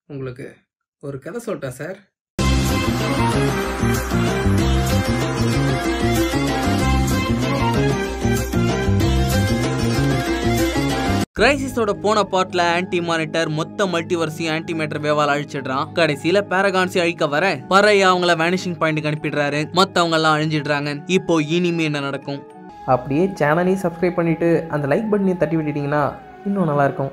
உங்களுக்கு ஒரு கதை சொல்லட்டா சார் கிரைசிஸோட போன பார்ட்ல ஆன்டி மானிட்டர் மொத்த மல்டிவர்ஸையும் ஆன்டி மேட்டர் வேவால் அழிச்சிடுறான் கடைசியில பேரகான்சி அழிக்க வர பறைய அவங்கள வேனிஷிங் பாயிண்ட் அனுப்பிடுறாரு மத்தவங்க எல்லாம் அழிஞ்சிடுறாங்க இப்போ இனிமே என்ன நடக்கும் அப்படியே சேனலையும் சப்ஸ்கிரைப் பண்ணிவிட்டு அந்த லைக் பட்டனையும் தட்டி விட்டுட்டிங்கன்னா இன்னும் நல்லாயிருக்கும்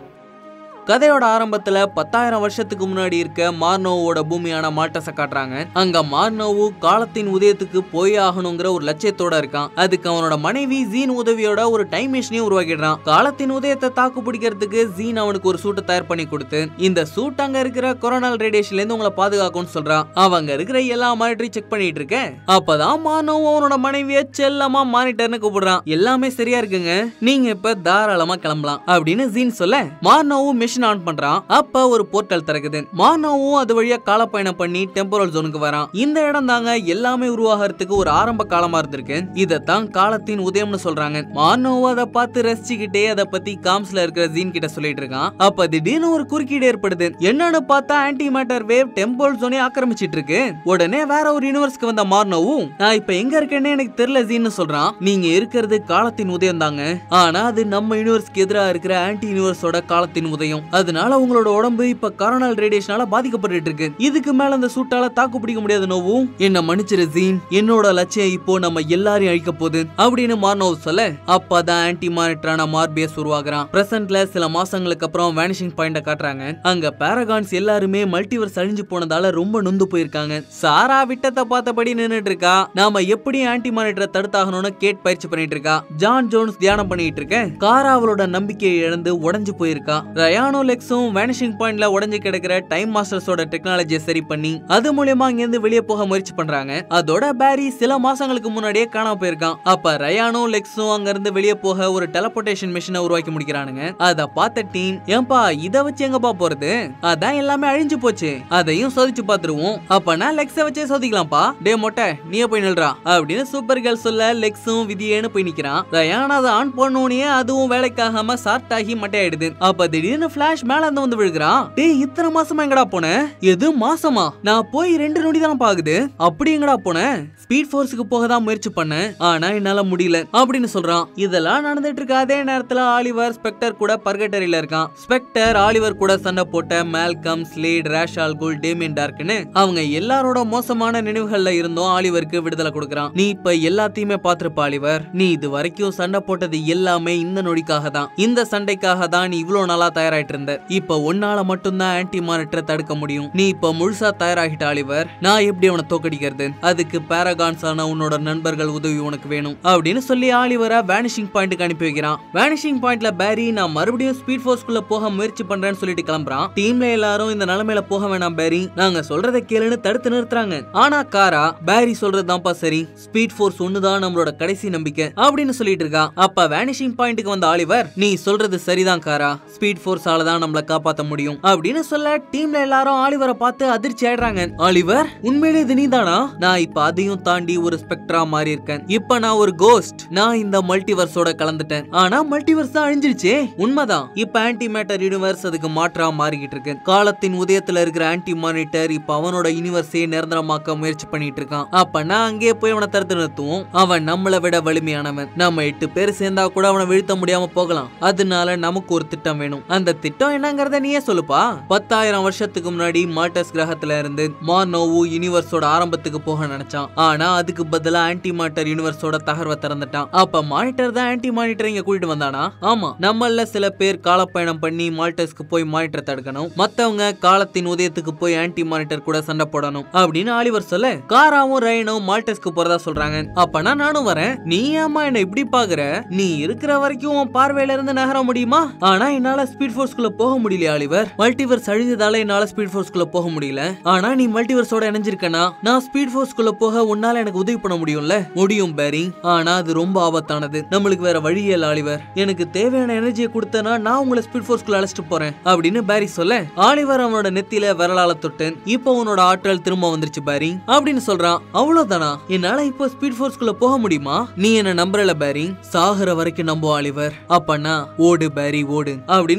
கதையோட ஆரம்பத்துல பத்தாயிரம் வருஷத்துக்கு முன்னாடி இருக்க மார்னோவோட பூமியான மால்டஸ காட்டுறாங்க அங்க மார்னோவு காலத்தின் உதயத்துக்கு போய் ஆகணுங்கிற ஒரு லட்சியத்தோட இருக்கான் அதுக்கு அவனோட மனைவி ஜீன் உதவியோட ஒரு டைம் மிஷினையும் உருவாக்கிடுறான் காலத்தின் உதயத்தை தாக்கு பிடிக்கிறதுக்கு ஜீன் அவனுக்கு ஒரு சூட்டை தயார் பண்ணி கொடுத்து இந்த சூட் அங்க இருக்கிற கொரோனால் ரேடியேஷன்ல இருந்து உங்களை பாதுகாக்கும்னு சொல்றான் அவங்க இருக்கிற எல்லா மானிட்டரையும் செக் பண்ணிட்டு இருக்க அப்பதான் மார்னோவும் அவனோட மனைவிய செல்லமா மானிட்டர்னு கூப்பிடுறான் எல்லாமே சரியா இருக்குங்க நீங்க இப்ப தாராளமா கிளம்பலாம் அப்படின்னு ஜீன் சொல்ல மார்னோவும் மிஷின் ஆன் பண்றான் அப்ப ஒரு போர்ட்டல் திறக்குது மார்னோவும் அது வழியா காலப்பயணம் பண்ணி டெம்பரல் ஜோனுக்கு வரான் இந்த இடம் தாங்க எல்லாமே உருவாகிறதுக்கு ஒரு ஆரம்ப காலமா இருந்திருக்கு இதத்தான் காலத்தின் உதயம்னு சொல்றாங்க மார்னோவும் அதை பார்த்து ரசிச்சுக்கிட்டே அதை பத்தி காம்ஸ்ல இருக்கிற ஜீன் கிட்ட சொல்லிட்டு இருக்கான் அப்ப திடீர்னு ஒரு குறுக்கீடு ஏற்படுது என்னன்னு பார்த்தா ஆன்டி மேட்டர் வேவ் டெம்பல் ஜோனே ஆக்கிரமிச்சிட்டு இருக்கு உடனே வேற ஒரு யூனிவர்ஸ்க்கு வந்த மார்னோவும் நான் இப்ப எங்க இருக்கேன்னு எனக்கு தெரியல ஜீன்னு சொல்றான் நீங்க இருக்கிறது காலத்தின் உதயம் தாங்க ஆனா அது நம்ம யூனிவர்ஸ்க்கு எதிராக இருக்கிற ஆன்டி யூனிவர்ஸோட காலத்தின் உதயம் அதனால உங்களோட உடம்பு இப்ப கரோனல் ரேடியேஷனால பாதிக்கப்பட்டு இருக்கு இதுக்கு மேல அந்த சூட்டால தாக்கு பிடிக்க முடியாது நோவும் என்ன மன்னிச்சிரு ஜீன் என்னோட லட்சியம் இப்போ நம்ம எல்லாரையும் அழிக்க போகுது அப்படின்னு மார்னோவ் சொல்ல அப்பதான் ஆன்டி மானிட்டரான மார்பியஸ் உருவாகுறான் பிரசன்ட்ல சில மாசங்களுக்கு அப்புறம் வேனிஷிங் பாயிண்ட காட்டுறாங்க அங்க பாரகான்ஸ் எல்லாருமே மல்டிவர்ஸ் அழிஞ்சு போனதால ரொம்ப நொந்து போயிருக்காங்க சாரா விட்டத்தை பார்த்தபடி நின்னுட்டு இருக்கா நாம எப்படி ஆன்டி மானிட்டரை தடுத்தாகணும்னு கேட் பயிற்சி பண்ணிட்டு இருக்கா ஜான் ஜோன்ஸ் தியானம் பண்ணிட்டு இருக்க காரா அவளோட நம்பிக்கையை இழந்து உடைஞ்சு போயிருக்கா ரயானோ லெக்ஸும் வேனிஷிங் பாயிண்ட்ல உடைஞ்சு கிடக்கிற டைம் மாஸ்டர்ஸோட டெக்னாலஜியை சரி பண்ணி அது மூலியமா இங்கிருந்து வெளியே போக முயற்சி பண்றாங்க அதோட பேரி சில மாசங்களுக்கு முன்னாடியே காணாம போயிருக்கான் அப்ப ரயானோ லெக்ஸும் அங்க இருந்து வெளியே போக ஒரு டெலபோர்டேஷன் மிஷினை உருவாக்கி முடிக்கிறானுங்க அத பார்த்த டீம் ஏன்பா இத வச்சு எங்கப்பா போறது அதான் எல்லாமே அழிஞ்சு போச்சு அதையும் சோதிச்சு பாத்துருவோம் அப்பனா லெக்ஸ வச்சே சோதிக்கலாம்ப்பா டே மொட்டை நீயே போய் நில்றா அப்படின்னு சூப்பர் கேர்ள் சொல்ல லெக்ஸும் விதியேன்னு போய் நிக்கிறான் ரயான் அதை ஆன் பண்ணோனே அதுவும் வேலைக்காகாம ஷார்ட் ஆகி மட்டையாயிடுது அப்ப திடீர்னு பிளாஷ் மேல இருந்து வந்து விழுகிறான் டேய் இத்தனை மாசமா எங்கடா போன எது மாசமா நான் போய் ரெண்டு நொடி தான் பாக்குது அப்படி எங்கடா போன ஸ்பீட் ஃபோர்ஸுக்கு போக தான் முயற்சி பண்ணேன் ஆனா என்னால முடியல அப்படின்னு சொல்றான் இதெல்லாம் நடந்துட்டு இருக்க அதே நேரத்துல ஆலிவர் ஸ்பெக்டர் கூட பர்கட்டரியில இருக்கான் ஸ்பெக்டர் ஆலிவர் கூட சண்டை போட்ட மேல்கம் ஸ்லேட் ரேஷ் ஆல்குல் டேமியன் டார்க்னு அவங்க எல்லாரோட மோசமான நினைவுகள்ல இருந்தும் ஆலிவருக்கு விடுதலை கொடுக்கறான் நீ இப்ப எல்லாத்தையுமே பாத்திருப்ப ஆலிவர் நீ இது வரைக்கும் சண்டை போட்டது எல்லாமே இந்த நொடிக்காக தான் இந்த சண்டைக்காக தான் நீ இவ்வளவு நாளா தயாராயிட்டு இருந்த இப்ப உன்னால மட்டும்தான் ஆன்டி மானிட்டரை தடுக்க முடியும் நீ இப்ப முழுசா தயாராகிட்ட ஆலிவர் நான் எப்படி அவனை தோக்கடிக்கிறது அதுக்கு பாரகான்ஸ் ஆன உன்னோட நண்பர்கள் உதவி உனக்கு வேணும் அப்படின்னு சொல்லி ஆலிவரை வேனிஷிங் பாயிண்ட்டுக்கு அனுப்பி வைக்கிறான் வேனிஷிங் பாயிண்ட்ல பேரி நான் மறுபடியும் ஸ்பீட் ஃபோர்ஸ்குள்ள போக முயற்சி பண்றேன்னு சொல்லிட்டு கிளம்புறான் டீம்ல எல்லாரும் இந்த நிலைமையில போக வேணாம் பேரி நாங்க சொல்றதை கேளுன்னு தடுத்து நிறுத்துறாங்க ஆனா காரா பேரி சொல்றதுதான்ப்பா சரி ஸ்பீட் ஃபோர்ஸ் ஒண்ணுதான் நம்மளோட கடைசி நம்பிக்கை அப்படின்னு சொல்லிட்டு இருக்கா அப்ப வேனிஷிங் பாயிண்ட்டுக்கு வந்த ஆலிவர் நீ சொல்றது சரிதான் காரா ஸ்பீட் ஃபோர்ஸால தான் நம்மள காப்பாத்த முடியும் அப்படின்னு சொல்ல டீம்ல எல்லாரும் ஆலிவரை பார்த்து அதிர்ச்சி ஆயிடுறாங்க ஆலிவர் உண்மையிலே இது நீதானா நான் இப்ப அதையும் தாண்டி ஒரு ஸ்பெக்ட்ரா மாறி இருக்கேன் இப்ப நான் ஒரு கோஸ்ட் நான் இந்த மல்டிவர்ஸோட கலந்துட்டேன் ஆனா மல்டிவர்ஸ் தான் அழிஞ்சிருச்சே உண்மைதான் இப்ப ஆன்டி மேட்டர் யூனிவர்ஸ் அதுக்கு மாற்றா மாறிக்கிட்டு இருக்கு காலத்தின் உதயத்துல இருக்கிற ஆன்டி மானிட்டர் இப்ப அவனோட யூனிவர்ஸே நிரந்தரமாக்க முயற்சி பண்ணிட்டு இருக்கான் அப்ப நான் அங்கேயே போய் அவனை தடுத்து நிறுத்துவோம் அவன் நம்மளை விட வலிமையானவன் நம்ம எட்டு பேர் சேர்ந்தா கூட அவனை வீழ்த்த முடியாம போகலாம் அதனால நமக்கு ஒரு திட்டம் வேணும் அந்த திட்டம் என்னங்கறத நீயே சொல்லுப்பா பத்தாயிரம் வருஷத்துக்கு முன்னாடி மால்டஸ் கிரகத்துல இருந்து மார்னோவு யூனிவர்ஸோட ஆரம்பத்துக்கு போக நினைச்சான் ஆனா அதுக்கு பதிலா ஆன்டி மானிட்டர் யூனிவர்ஸோட தகர்வை திறந்துட்டான் அப்ப மானிட்டர் தான் ஆன்டி மானிட்டர் இங்க கூட்டிட்டு வந்தானா ஆமா நம்மள சில பேர் காலப்பயணம் பண்ணி மால்டஸ்க்கு போய் மானிட்டர் தடுக்கணும் மத்தவங்க காலத்தின் உதயத்துக்கு போய் ஆன்டி மானிட்டர் கூட சண்டை போடணும் அப்படின்னு ஆலிவர் சொல்ல காராவும் ரயனும் மால்டஸ்க்கு போறதா சொல்றாங்க அப்பனா நானும் வரேன் நீ ஏமா என்ன இப்படி பாக்குற நீ இருக்கிற வரைக்கும் உன் பார்வையில இருந்து நகர முடியுமா ஆனா என்னால ஸ்பீட் ஃபோர்ஸ்குள்ள போக முடியல ஆலிவர் மல்டிவர்ஸ் அழிஞ்சதால என்னால ஸ்பீட் ஃபோர்ஸ்குள்ள போக முடியல ஆனா நீ மல்டிவர்ஸோட இணைஞ்சிருக்கனா நான் ஸ்பீட் ஃபோர்ஸ்குள்ள போக உன்னால எனக்கு உதவி பண்ண முடியும்ல முடியும் பேரி ஆனா அது ரொம்ப ஆபத்தானது நம்மளுக்கு வேற வழி இல்ல ஆலிவர் எனக்கு தேவையான எனர்ஜியை கொடுத்தனா நான் உங்களை ஸ்பீட் ஃபோர்ஸ்குள்ள அழைச்சிட்டு போறேன் அப்படின்னு பேரி சொல்ல ஆலிவர் அவனோட நெத்தியில விரலால தொட்டேன் இப்போ உன்னோட ஆற்றல் திரும்ப வந்துருச்சு பேரி அப்படின்னு சொல்றான் அவ்வளவுதானா என்னால இப்போ ஸ்பீட் ஃபோர்ஸ்குள்ள போக முடியுமா நீ என்ன நம்புறல பேரி சாகுற வரைக்கும் நம்பும் ஆலிவர் அப்பனா ஓடு பேரி ஓடு அப்படின்னு சொல்ல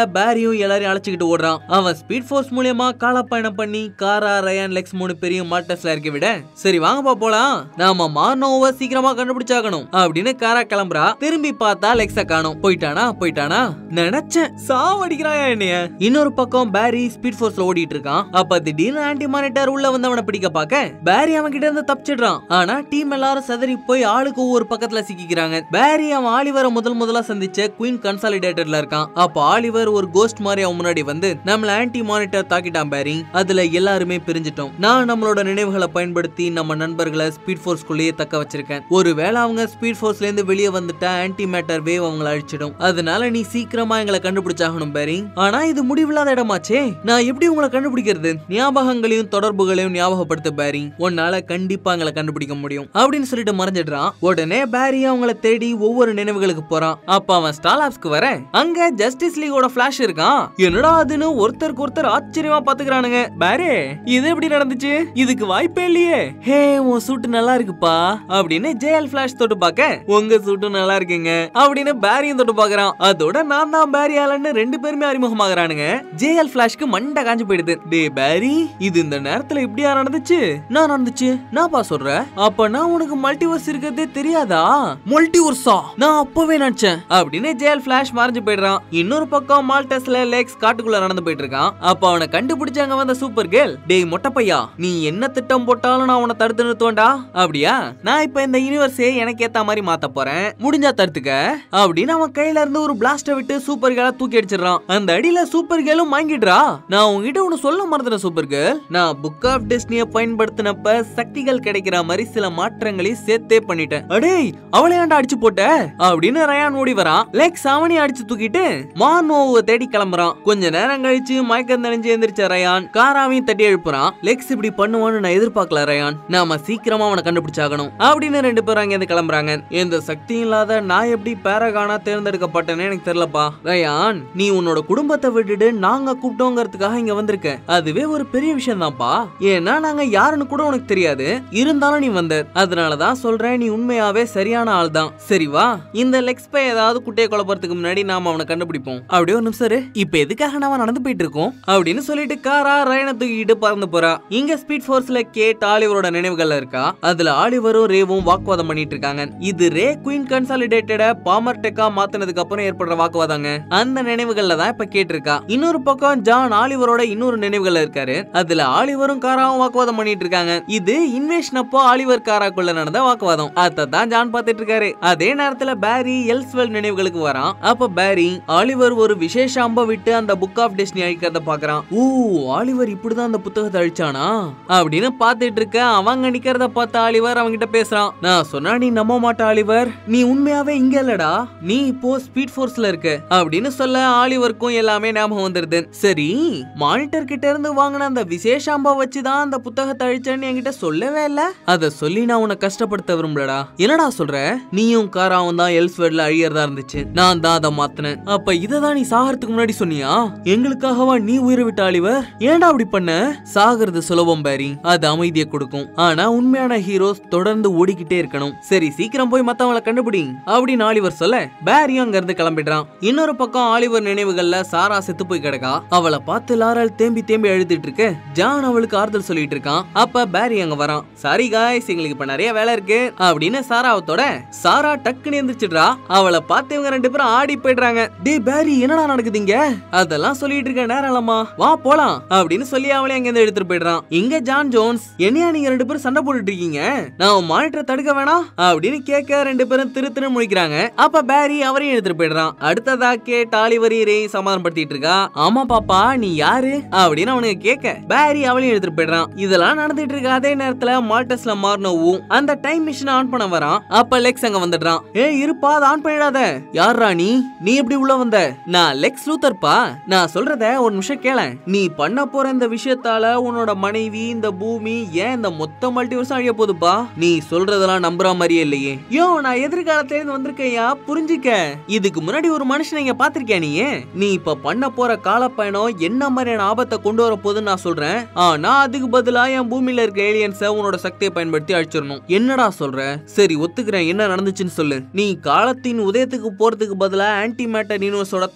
பேரியும் எல்லாரையும் அழைச்சிக்கிட்டு ஓடுறான் அவன் ஸ்பீட் ஃபோர்ஸ் மூலியமா காலப்பயணம் பண்ணி காரா ரயான் லெக்ஸ் மூணு பெரிய மால்டஸ்ல இருக்க விட சரி வாங்கப்பா போலாம் நாம மார்னோவை சீக்கிரமா கண்டுபிடிச்சாகணும் அப்படின்னு காரா கிளம்புறா திரும்பி பார்த்தா லெக்ஸ காணோம் போயிட்டானா போயிட்டானா நினைச்சேன் சாவடிக்கிறாயா என்னைய இன்னொரு பக்கம் பேரி ஸ்பீட் ஃபோர்ஸ்ல ஓடிட்டு இருக்கான் அப்ப திடீர்னு ஆன்டி மானிட்டர் உள்ள வந்து அவனை பிடிக்க பார்க்க பேரி அவன் கிட்ட இருந்து தப்பிச்சிடுறான் ஆனா டீம் எல்லாரும் சதறி போய் ஆளுக்கு ஒவ்வொரு பக்கத்துல சிக்கிக்கிறாங்க பேரி அவன் ஆலிவரை முதல் முதலா சந்திச்ச குயின் கன்சாலிடேட்டர்ல இருக்கான் அப்ப ஆலிவர் ஒரு கோஸ்ட் மாதிரி அவன் முன்னாடி வந்து நம்மள ஆன்டி மானிட்டர் தாக்கிட்டான் பேரி அதுல எல்லாருமே பிரிஞ்சிட்டோம் நான் நம்மளோட நினைவுகளை பயன்படுத்தி நம்ம நண்பர்களை ஸ்பீட் ஃபோர்ஸ்குள்ளேயே தக்க வச்சிருக்கேன் ஒருவேளை அவங்க ஸ்பீட் ஃபோர்ஸ்ல இருந்து வெளியே வந்துட்டா ஆன்டி மேட்டர் வேவ் அவங்கள அழிச்சிடும் அதனால நீ சீக்கிரமா எங்களை கண்டுபிடிச்சாகணும் பேரி ஆனா இது முடிவில்லாத இடமாச்சே நான் எப்படி உங்களை கண்டுபிடிக்கிறது ஞாபகங்களையும் தொடர்புகளையும் ஞாபகப்படுத்த பேரி உன்னால கண்டிப்பா எங்களை கண்டுபிடிக்க முடியும் அப்படின்னு சொல்லிட்டு மறைஞ்சிடுறான் உடனே பேரி அவங்கள தேடி ஒவ்வொரு நினைவுகளுக்கு போறான் அப்ப அவன் ஸ்டாலாப்ஸ்க்கு வர அங்க ஜஸ்டிஸ் லீகோட ஃபிளாஷ் இருக்கான் என்னடா அதுன்னு ஒருத்தருக்கு ஒருத்தர் ஆச்சரியமா பாத்துக்கிறானுங்க பேரே இது எப்படி நடந்துச்சு இதுக்கு வாய்ப்பே இல்லையே ஹே உன் சூட்டு நல்லா இருக்குப்பா அப்படின்னு ஜேஎல் ஃபிளாஷ் தொட்டு பார்க்க உங்க சூட்டும் நல்லா இருக்குங்க அப்படின்னு பேரியும் தொட்டு பார்க்கறான் அதோட நான் தான் பேரி ஆலன்னு ரெண்டு பேருமே அறிமுகமாகறானுங்க ஜேஎல் ஃபிளாஷ்க்கு மண்டை காஞ்சு போயிடுது டே பேரி இது இந்த நேரத்துல இப்படியா நடந்துச்சு நான் நடந்துச்சு நான்ப்பா சொல்றேன் அப்ப நான் உனக்கு மல்டிவர்ஸ் இருக்கிறதே தெரியாதா மல்டிவர்ஸா நான் அப்பவே நினைச்சேன் அப்படின்னு ஜேஎல் ஃபிளாஷ் மறைஞ்சு போயிடுறான் இன்னொரு பக்கம் மால்டஸ்ல லேக்ஸ் காட்டுக்குள்ள நடந்து போயிட்டு இருக்கான் அப்ப அவனை கண்டுபிடிச்சாங்க வந்த சூப்பர் கேர்ள் டேய் மொட்டை பையா நீ என்ன திட்டம் போட்டாலும் நான் உன்னை தடுத்து நிறுத்துவேன்டா அப்படியா நான் இப்ப இந்த யூனிவர்ஸே எனக்கு ஏத்த மாதிரி மாத்த போறேன் முடிஞ்சா தடுத்துக்க அப்படின்னு அவன் கையில இருந்து ஒரு பிளாஸ்ட விட்டு சூப்பர் கேர்ள தூக்கி அடிச்சிடறான் அந்த அடியில சூப்பர் கேர்ளும் வாங்கிடுறா நான் உங்ககிட்ட ஒன்னு சொல்ல மறந்துட்டேன் சூப்பர் கேர்ள் நான் புக் ஆஃப் டெஸ்டினிய பயன்படுத்தினப்ப சக்திகள் கிடைக்கிற மாதிரி சில மாற்றங்களை சேர்த்தே பண்ணிட்டேன் அடேய் அவளை ஏன்டா அடிச்சு போட்ட அப்படின்னு ரயான் ஓடி வரான் லேக்ஸ் அவனி அடிச்சு தூக்கிட்டு மார்னோவை தேடி கிளம்புறான் கொஞ்ச நேரம் கழிச்சு மயக்கம் தெளிஞ்சு எந்திரிச்ச ரயான் காராவையும் தட்டி எழுப்புறான் லெக்ஸ் இப்படி பண்ணுவான்னு நான் எதிர்பார்க்கல ரயான் நாம சீக்கிரமா அவனை கண்டுபிடிச்சாகணும் அப்படின்னு ரெண்டு பேரும் அங்க இருந்து கிளம்புறாங்க எந்த சக்தியும் இல்லாத நான் எப்படி பேரகானா தேர்ந்தெடுக்கப்பட்டேன்னு எனக்கு தெரியலப்பா ரயான் நீ உன்னோட குடும்பத்தை விட்டுட்டு நாங்க கூப்பிட்டோங்கிறதுக்காக இங்க வந்திருக்க அதுவே ஒரு பெரிய விஷயம் தான்ப்பா ஏன்னா நாங்க யாருன்னு கூட உனக்கு தெரியாது இருந்தாலும் நீ வந்த அதனாலதான் சொல்றேன் நீ உண்மையாவே சரியான ஆள் தான் சரி வா இந்த லெக்ஸ் பை ஏதாவது குட்டையை குழப்பறதுக்கு முன்னாடி நாம அவனை கண்டுபிடிப்போம் அப்படியே ஒரு நிமிஷம் இரு. இப்ப எதுக்காக நாம நடந்து போயிட்டு இருக்கோம் அப்படின்னு சொல்லிட்டு காரா ரயனை தூக்கிட்டு பறந்து போறா இங்க ஸ்பீட் ஃபோர்ஸ்ல கேட் ஆலிவரோட நினைவுகள்ல இருக்கா அதுல ஆலிவரும் ரேவும் வாக்குவாதம் பண்ணிட்டு இருக்காங்க இது ரே குயின் கன்சாலிடேட்டட பாமர் டெக்கா மாத்தினதுக்கு அப்புறம் ஏற்படுற வாக்குவாதங்க அந்த நினைவுகள்ல தான் இப்ப கேட்டிருக்கா இன்னொரு பக்கம் ஜான் ஆலிவரோட இன்னொரு நினைவுகள்ல இருக்காரு அதுல ஆலிவரும் காராவும் வாக்குவாதம் பண்ணிட்டு இருக்காங்க இது இன்வேஷன் அப்போ ஆலிவர் காராக்குள்ள நடந்த வாக்குவாதம் தான் ஜான் பார்த்துட்டு இருக்காரு அதே நேரத்துல பேரி எல்ஸ்வெல் நினைவுகளுக்கு வரான் அப்ப பேரி ஆலிவர் ஒரு விசேஷ அம்ப விட்டு அந்த புக் ஆஃப் டெஸ்டினி அழிக்கிறத பாக்குறான் ஓ ஆலிவர் இப்படிதான் அந்த புத்தகத்தை அழிச்சானா அப்படின்னு பார்த்துட்டு இருக்க அவங்க நிக்கிறத பார்த்த ஆலிவர் அவங்கிட்ட பேசுறான் நான் சொன்னா நீ நம்ப மாட்ட ஆலிவர் நீ உண்மையாவே இங்க இல்லடா நீ இப்போ ஸ்பீட் ஃபோர்ஸ்ல இருக்க அப்படின்னு சொல்ல ஆலிவருக்கும் எல்லாமே ஞாபகம் வந்துருது சரி மானிட்டர் கிட்ட இருந்து வாங்கின அந்த விசேஷாம்பா வச்சுதான் அந்த புத்தகத்தை அழிச்சேன்னு என்கிட்ட சொல்லவே இல்ல அத சொல்லி நான் உன்னை கஷ்டப்படுத்த விரும்பலடா என்னடா சொல்ற நீயும் காராவும் தான் எல்ஸ்வெட்ல அழியறதா இருந்துச்சு நான் தான் அதை மாத்தினேன் அப்ப இததான் நீ சாகறதுக்கு முன்னாடி சொன்னியா எங்களுக்காகவா நீ உயிரை விட்ட ஆலிவர் ஏன்டா அப்படி பண்ண சாகிறது சுலபம் பேரி அது அமைதியை கொடுக்கும் ஆனா உண்மையான ஹீரோஸ் தொடர்ந்து ஓடிக்கிட்டே இருக்கணும் சரி சீக்கிரம் போய் மத்தவங்கள கண்டுபிடி அப்படின்னு ஆலிவர் சொல்ல பேரியும் அங்க இருந்து கிளம்பிடுறான் இன்னொரு பக்கம் ஆலிவர் நினைவுகள்ல சாரா செத்து போய் கிடக்கா அவளை பார்த்து லாரால் தேம்பி தேம்பி அழுதுட்டு இருக்க ஜான் அவளுக்கு ஆறுதல் சொல்லிட்டு இருக்கான் அப்ப பேரி அங்க வரான் சாரி காய்ஸ் எங்களுக்கு இப்ப நிறைய வேலை இருக்கு அப்படின்னு சாராவத்தோட சாரா டக்குன்னு எந்திரிச்சிடுறா அவளை பார்த்து இவங்க ரெண்டு பேரும் ஆடி போயிடுறாங்க டே பேரி என்னடா நடக்குதுங்க அதெல்லாம் சொல்லிட்டு இருக்க நேரம் இல்லம்மா வா போலாம் அப்படின்னு சொல்லி அவளை அங்க இருந்து எடுத்துட்டு போயிடுறான் இங்க ஜான் ஜோன்ஸ் என்னையா நீங்க ரெண்டு பேரும் சண்டை போட்டுட்டு இருக்கீங்க நான் மானிட்டரை தடுக்க வேணாம் அப்படின்னு கேட்க ரெண்டு பேரும் திரு திரு முழிக்கிறாங்க அப்ப பேரி அவரையும் எடுத்துட்டு போயிடுறான் அடுத்ததா கேட் ஆலிவரியரையும் சமாதானப்படுத்திட்டு இருக்கா ஆமா பாப்பா நீ யாரு அப்படின்னு அவனுக்கு கேட்க பேரி அவளையும் எடுத்துட்டு போயிடுறான் இதெல்லாம் நடந்துட்டு இருக்க அதே நேரத்துல மால்டஸ்ல மார்னோவும் அந்த டைம் மிஷின் ஆன் பண்ண வரான் அப்ப லெக்ஸ் அங்க வந்துடுறான் ஏய் இருப்பா அதை ஆன் பண்ணிடாத யார்ரா நீ நீ எப்படி உள்ள வந்த நான் லெக்ஸ் லூத்தர்ப்பா நான் சொல்றத ஒரு நிமிஷம் கேள நீ பண்ண போற இந்த விஷயத்தால உன்னோட மனைவி இந்த பூமி ஏன் இந்த மொத்த மல்டிவர்ஸும் அழிய போகுதுப்பா நீ சொல்றதெல்லாம் நம்புற மாதிரியே இல்லையே யோ நான் எதிர்காலத்துல இருந்து வந்திருக்கையா புரிஞ்சுக்க இதுக்கு முன்னாடி ஒரு மனுஷனை இங்க பாத்திருக்கியா நீ நீ இப்ப பண்ண போற காலப்பயணம் என்ன மாதிரியான ஆபத்தை கொண்டு வர போகுதுன்னு நான் சொல்றேன் ஆனா அதுக்கு பதிலா என் பூமியில இருக்க ஏலியன்ஸ உன்னோட சக்தியை பயன்படுத்தி அழிச்சிடணும் என்னடா சொல்ற சரி ஒத்துக்கிறேன் என்ன நடந்துச்சுன்னு சொல்லு நீ காலத்தின் உதயத்துக்கு போறதுக்கு பதிலா ஆன்டி மேட்டர் யூனிவர்ஸோட தகர்வை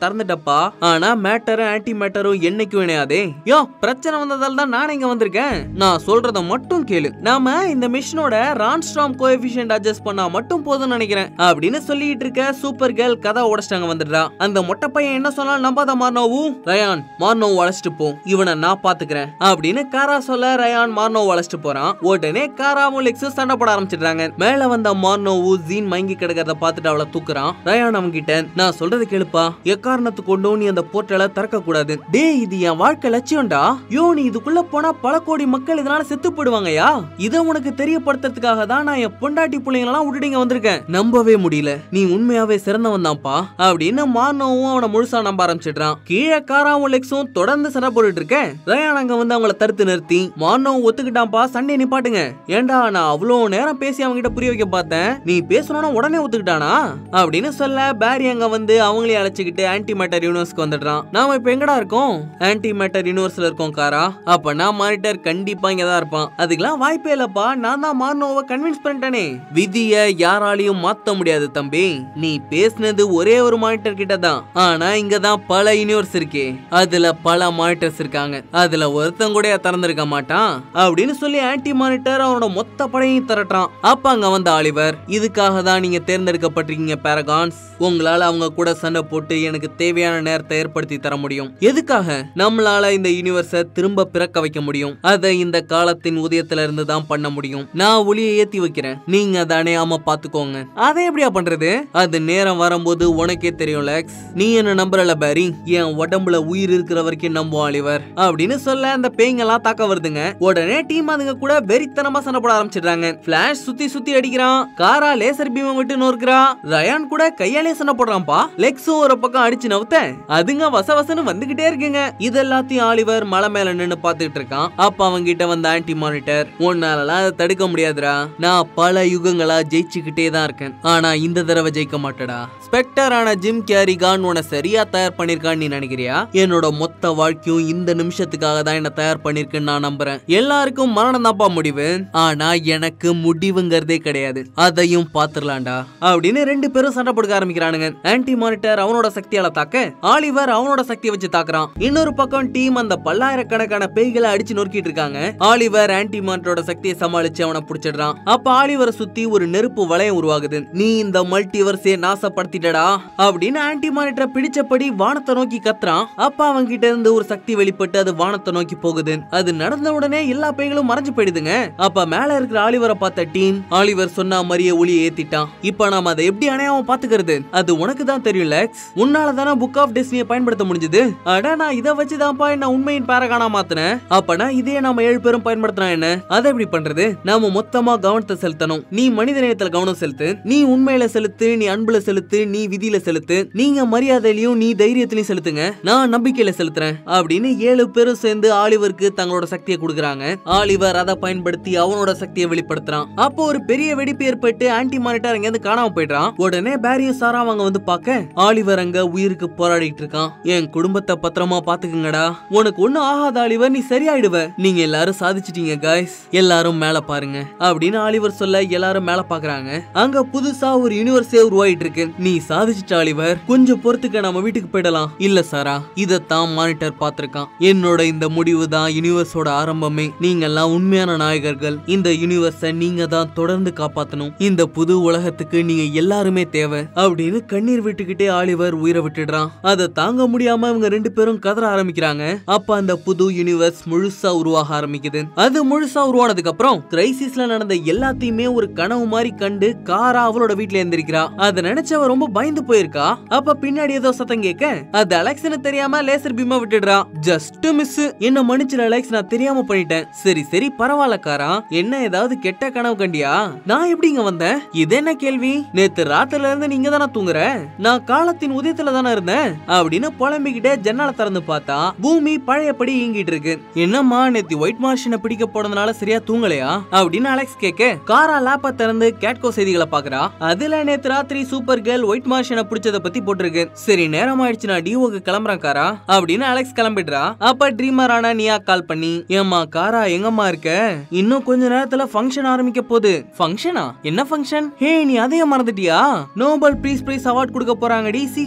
திறந்துட்டப்பா ஆனா மேட்டரும் ஆன்டி மேட்டரும் என்னைக்கும் இணையாதே யோ பிரச்சனை வந்ததால தான் நான் இங்க வந்திருக்கேன் நான் சொல்றத மட்டும் கேளு நாம இந்த மிஷினோட ரான்ஸ்ட்ராம் கோஎஃபிஷியன்ட் அட்ஜஸ்ட் பண்ணா மட்டும் போதும்னு நினைக்கிறேன் அப்படின்னு சொல்லிட்டு இருக்க சூப்பர் கேர்ள் கதை உடைச்சிட்டாங்க வந்துடுறா அந்த மொட்டை பையன் என்ன சொன்னாலும் நம்பாத மார்னோவு ரயான் மார்னோவை அழைச்சிட்டு போ இவனை நான் பாத்துக்கிறேன் அப்படின்னு காரா சொல்ல ரயான் மார்னோவை அழைச்சிட்டு போறான் உடனே காராவும் லெக்ஸும் சண்டை போட ஆரம்பிச்சிடுறாங்க மேல வந்த மார்னோவு ஜீன் மயங்கி கிடக்கிறத பார்த்துட்டு அவளை தூக்குறான் ரயான் அவங்க கிட்ட நான் சொல்றது கேளுப்பா எக்காரணத்து கொண்டும் நீ அந்த போர்ட்டலை திறக்க கூடாது டேய் இது என் வாழ்க்கை லட்சியம்டா யோ நீ இதுக்குள்ள போனா பல கோடி மக்கள் இதனால செத்து போயிடுவாங்கயா இதை உனக்கு தெரியப்படுத்துறதுக்காக தான் நான் என் பொண்டாட்டி பிள்ளைங்களெல்லாம் விட்டுட்டு வந்திருக்கேன் நம்பவே முடியல நீ உண்மையாவே சிறந்தவன் தான்ப்பா அப்படின்னு மார்னோவும் அவனை முழுசா நம்ப ஆரம்பிச்சிடுறான் கீழே காராவும் லெக்ஸும் தொடர்ந்து சண்டை போட்டுட்டு இருக்கேன் ரயான் அங்க வந்து அவங்கள தடுத்து நிறுத்தி மார்னோவும் ஒத்துக்கிட்டான்ப்பா சண்டை நிப்பாட்டுங்க ஏன்டா நான் அவ்வளவு நேரம் பேசி அவங்க கிட்ட புரிய வைக்க பார்த்தேன் நீ பேசணும்னா உடனே ஒத்துக்கிட்டானா அப்படின்னு சொல்ல பேரி அங்க வந்து அவங்களையும் அழைச்சிக்கிட்டு ஆன்டி மேட்டர் யூனிவர்ஸ்க்கு வந்துடுறான் நாம இப்ப எங்கடா இருக்கோம் ஆன்டி மேட்டர் யூனிவர்ஸ்ல இருக்கோம் காரா அப்பனா மானிட்டர் கண்டிப்பா இங்க தான் இருப்பான் அதுக்கெல்லாம் வாய்ப்பே இல்லப்பா நான் தான் மார்னோவை கன்வின்ஸ் பண்ணிட்டேனே விதிய யாராலையும் மாத்த முடியாது தம்பி நீ பேசுனது ஒரே ஒரு மானிட்டர் கிட்ட தான் ஆனா இங்க தான் பல யூனிவர்ஸ் இருக்கே அதுல பல மானிட்டர்ஸ் இருக்காங்க அதுல ஒருத்தன் கூட திறந்திருக்க மாட்டான் அப்படின்னு சொல்லி ஆன்டி மானிட்டர் அவனோட மொத்த படையையும் திரட்டான் அப்ப அங்க வந்த ஆலிவர் இதுக்காக தான் நீங்க தேர்ந்தெடுக்கப்பட்டிருக்கீங்க பேரகான்ஸ் உங்களால அவங்க கூட சண்டை போட்டு எனக்கு தேவையான நேரத்தை ஏற்படுத்தி தர முடியும் எதுக்காக நம்மளால இந்த யூனிவர்ஸ திரும்ப பிறக்க வைக்க முடியும் அதை இந்த காலத்தின் உதயத்துல இருந்து தான் பண்ண முடியும் நான் ஒளியை ஏத்தி வைக்கிறேன் நீங்க அதை அணையாம பாத்துக்கோங்க அதை எப்படியா பண்றது அது நேரம் வரும்போது உனக்கே தெரியும் லெக்ஸ் நீ என்ன நம்புறல பாரி என் உடம்புல உயிர் இருக்கிற வரைக்கும் நம்புவோம் ஆலிவர் அப்படின்னு சொல்ல அந்த பேய்ங்கெல்லாம் தாக்க வருதுங்க உடனே டீம் அதுங்க கூட வெறித்தனமா சண்டை போட ஆரம்பிச்சிடுறாங்க பிளாஷ் சுத்தி சுத்தி அடிக்கிறான் காரா லேசர் பீமை விட்டு நோக்குறா ரயான் கூட கையாலே சண்டை போடுறான்ப்பா லெக்ஸும் ஒரு பக்கம் அடிச்சு நவுத்த அதுங்க வச வசன்னு வந்துகிட்டே இருக்குங்க இது எல்லாத்தையும் ஆலிவர் மலை மேல நின்னு பாத்துட்டு இருக்கான் அப்ப அவங்க கிட்ட வந்த ஆன்டி மானிட்டர் உன்னாலலாம் அதை தடுக்க முடியாதுடா நான் பல யுகங்களா ஜெயிச்சுக்கிட்டே தான் இருக்கேன் ஆனா இந்த தடவை ஜெயிக்க மாட்டடா ஸ்பெக்டர் ஆன ஜிம் கேரிகான் உன்னை சரியா தயார் பண்ணிருக்கான்னு நீ நினைக்கிறியா என்னோட மொத்த வாழ்க்கையும் இந்த நிமிஷத்துக்காக தான் என்ன தயார் பண்ணிருக்குன்னு நான் நம்புறேன் எல்லாருக்கும் மரணம் தான்ப்பா முடிவு ஆனா எனக்கு முடிவுங்கிறதே கிடையாது அதையும் பாத்துரலாம்டா அப்படின்னு ரெண்டு பேரும் சண்டை போடுக்க ஆரம்பிக்கிறானுங்க ஆன்டி மானிட்டர் அவனோட சக்தியால தாக்க ஆலிவர் அவனோட சக்தியை வச்சு தாக்குறான் இன்னொரு பக்கம் டீம் அந்த பல்லாயிரக்கணக்கான பேய்களை அடிச்சு நொறுக்கிட்டு இருக்காங்க ஆலிவர் ஆன்டி மானிட்டரோட சக்தியை சமாளிச்சு அவனை புடிச்சிடுறான் அப்ப ஆலிவரை சுத்தி ஒரு நெருப்பு வளையம் உருவாகுது நீ இந்த மல்டிவர்ஸே நாசப்படுத்திட்டடா அப்படின்னு ஆன்டி மானிட்டரை பிடிச்சபடி வானத்தை நோக்கி கத்துறான் அப்ப அவங்க கிட்ட இருந்து ஒரு சக்தி வெளிப்பட்டு அது வானத்தை நோக்கி போகுது அது நடந்த உடனே எல்லா பேய்களும் மறைஞ்சு போயிடுதுங்க அப்ப மேல இருக்கிற ஆலிவரை பார்த்த டீம் ஆலிவர் சொன்ன மாதிரியே ஒளியை ஏத்திட்டான் இப்ப நாம அதை எப்படி அணையாம பாத்துக்கிறது அது உனக்கு தான் தெரியும் லெக்ஸ் உன்னால தானே புக் ஆஃப் டெஸ்டினியை பயன்படுத்த முடிஞ்சது அட நான் இதை வச்சுதான்ப்பா என்ன உண்மையின் பேரகானா மாத்தினேன் அப்பனா இதே நாம ஏழு பேரும் பயன்படுத்தினா என்ன அதை எப்படி பண்றது நாம மொத்தமா கவனத்தை செலுத்தணும் நீ மனித நேயத்துல கவனம் செலுத்து நீ உண்மையில செலுத்து நீ அன்புல செலுத்து நீ விதியில செலுத்து நீங்க மரியாதையிலயும் நீ தைரியத்திலையும் செலுத்துங்க நான் நம்பிக்கையில செலுத்துறேன் அப்படின்னு ஏழு பேரும் சேர்ந்து ஆலிவருக்கு தங்களோட சக்தியை கொடுக்குறாங்க ஆலிவர் அதை பயன்படுத்தி அவனோட சக்தியை வெளிப்படுத்துறான் அப்போ ஒரு பெரிய வெடிப்பு ஏற்பட்டு ஆன்டி மானிட்டர் அங்க இருந்து காணாம போயிடுறான் உடனே பேரியும் சாரா அவங்க வந்து பார்க்க ஆலிவர் அங்க உயிருக்கு போராடிட்டு இருக்கான் என் குடும்பத்தை பத்திரமா பாத்துக்குங்கடா உனக்கு ஒண்ணும் ஆகாத ஆலிவர் நீ சரியாயிடுவ நீங்க எல்லாரும் சாதிச்சிட்டீங்க காய்ஸ் எல்லாரும் மேல பாருங்க அப்படின்னு ஆலிவர் சொல்ல எல்லாரும் மேல பாக்குறாங்க அங்க புதுசா ஒரு யூனிவர்ஸே உருவாயிட்டு இருக்கு நீ சாதிச்சிட்ட ஆலிவர் கொஞ்சம் பொறுத்துக்க நம்ம வீட்டுக்கு போயிடலாம் இல்ல சாரா இதத்தான் மானிட்டர் பார்த்திருக்கான் என்னோட இந்த முடிவு தான் யூனிவர்ஸோட ஆரம்பமே நீங்க எல்லாம் உண்மையான நாயகர்கள் இந்த யூனிவர்ஸ நீங்க தான் தொடர்ந்து காப்பாத்தணும் இந்த புது உலகத்துக்கு நீங்க எல்லாருமே தேவை அப்படின்னு கண்ணீர் விட்டுக்கிட்டே ஆலிவர் உயிரை விட்டுடுறான் அதை தாங்க முடியாம இவங்க ரெண்டு பேரும் கதற ஆரம்பிக்கிறாங்க அப்ப அந்த புது யூனிவர்ஸ் முழுசா உருவாக ஆரம்பிக்குது அது முழுசா உருவானதுக்கு அப்புறம் கிரைசிஸ்ல நடந்த எல்லாத்தையுமே ஒரு கனவு மாதிரி கண்டு காரா அவளோட வீட்ல எந்திரிக்கிறா அதை நினைச்சவ ரொம்ப பயந்து போயிருக்கா அப்ப பின்னாடி ஏதோ சத்தம் கேட்க அது அலெக்ஸ்னு தெரியாம லேசர் பீமா விட்டுடுறா ஜஸ்ட் மிஸ் என்ன மன்னிச்சிரு அலெக்ஸ் நான் தெரியாம பண்ணிட்டேன் சரி சரி பரவாயில்ல காரா என்ன ஏதாவது கெட்ட கனவு கண்டியா நான் எப்படி இங்க வந்தேன் இது என்ன கேள்வி நேத்து ராத்திரில இருந்து நீங்க தானே தூங்குற நான் காலத்தின் உதயத்துல தானே இருந்தேன் அப்படின்னு புலம்பிக்கிட்டே ஜன்னலை திறந்து பார்த்தா பூமி பழையபடி இயங்கிட்டு இருக்கு என்னம்மா நேத்து ஒயிட் மார்ஷனை பிடிக்க போனதுனால சரியா தூங்கலையா அப்படின்னு அலெக்ஸ் கேட்க காரா லேப்ப திறந்து கேட்கோ செய்திகளை பாக்குறா அதுல நேத்து ராத்திரி சூப்பர் கேர்ள் ஒயிட் மார்ஷனை பிடிச்சத பத்தி போட்டிருக்கு சரி நேரம் ஆயிடுச்சு நான் டிஓக்கு கிளம்புறேன் காரா அப்படின்னு அலெக்ஸ் கிளம்பிடுறா அப்ப ட்ரீமர் ஆனா நியா கால் பண்ணி ஏமா காரா எங்கம்மா இருக்க இன்னும் கொஞ்ச நேரத்துல ஃபங்க்ஷன் ஆரம்பிக்க போகுது ஃபங்க்ஷனா என்ன ஃபங்க்ஷன் ஹே நீ அதையும் மறந்துட்டியா நோபல் பீஸ் பிரைஸ் அவார்ட் கொடுக்க போறாங்கடி சீக்கிரமா வா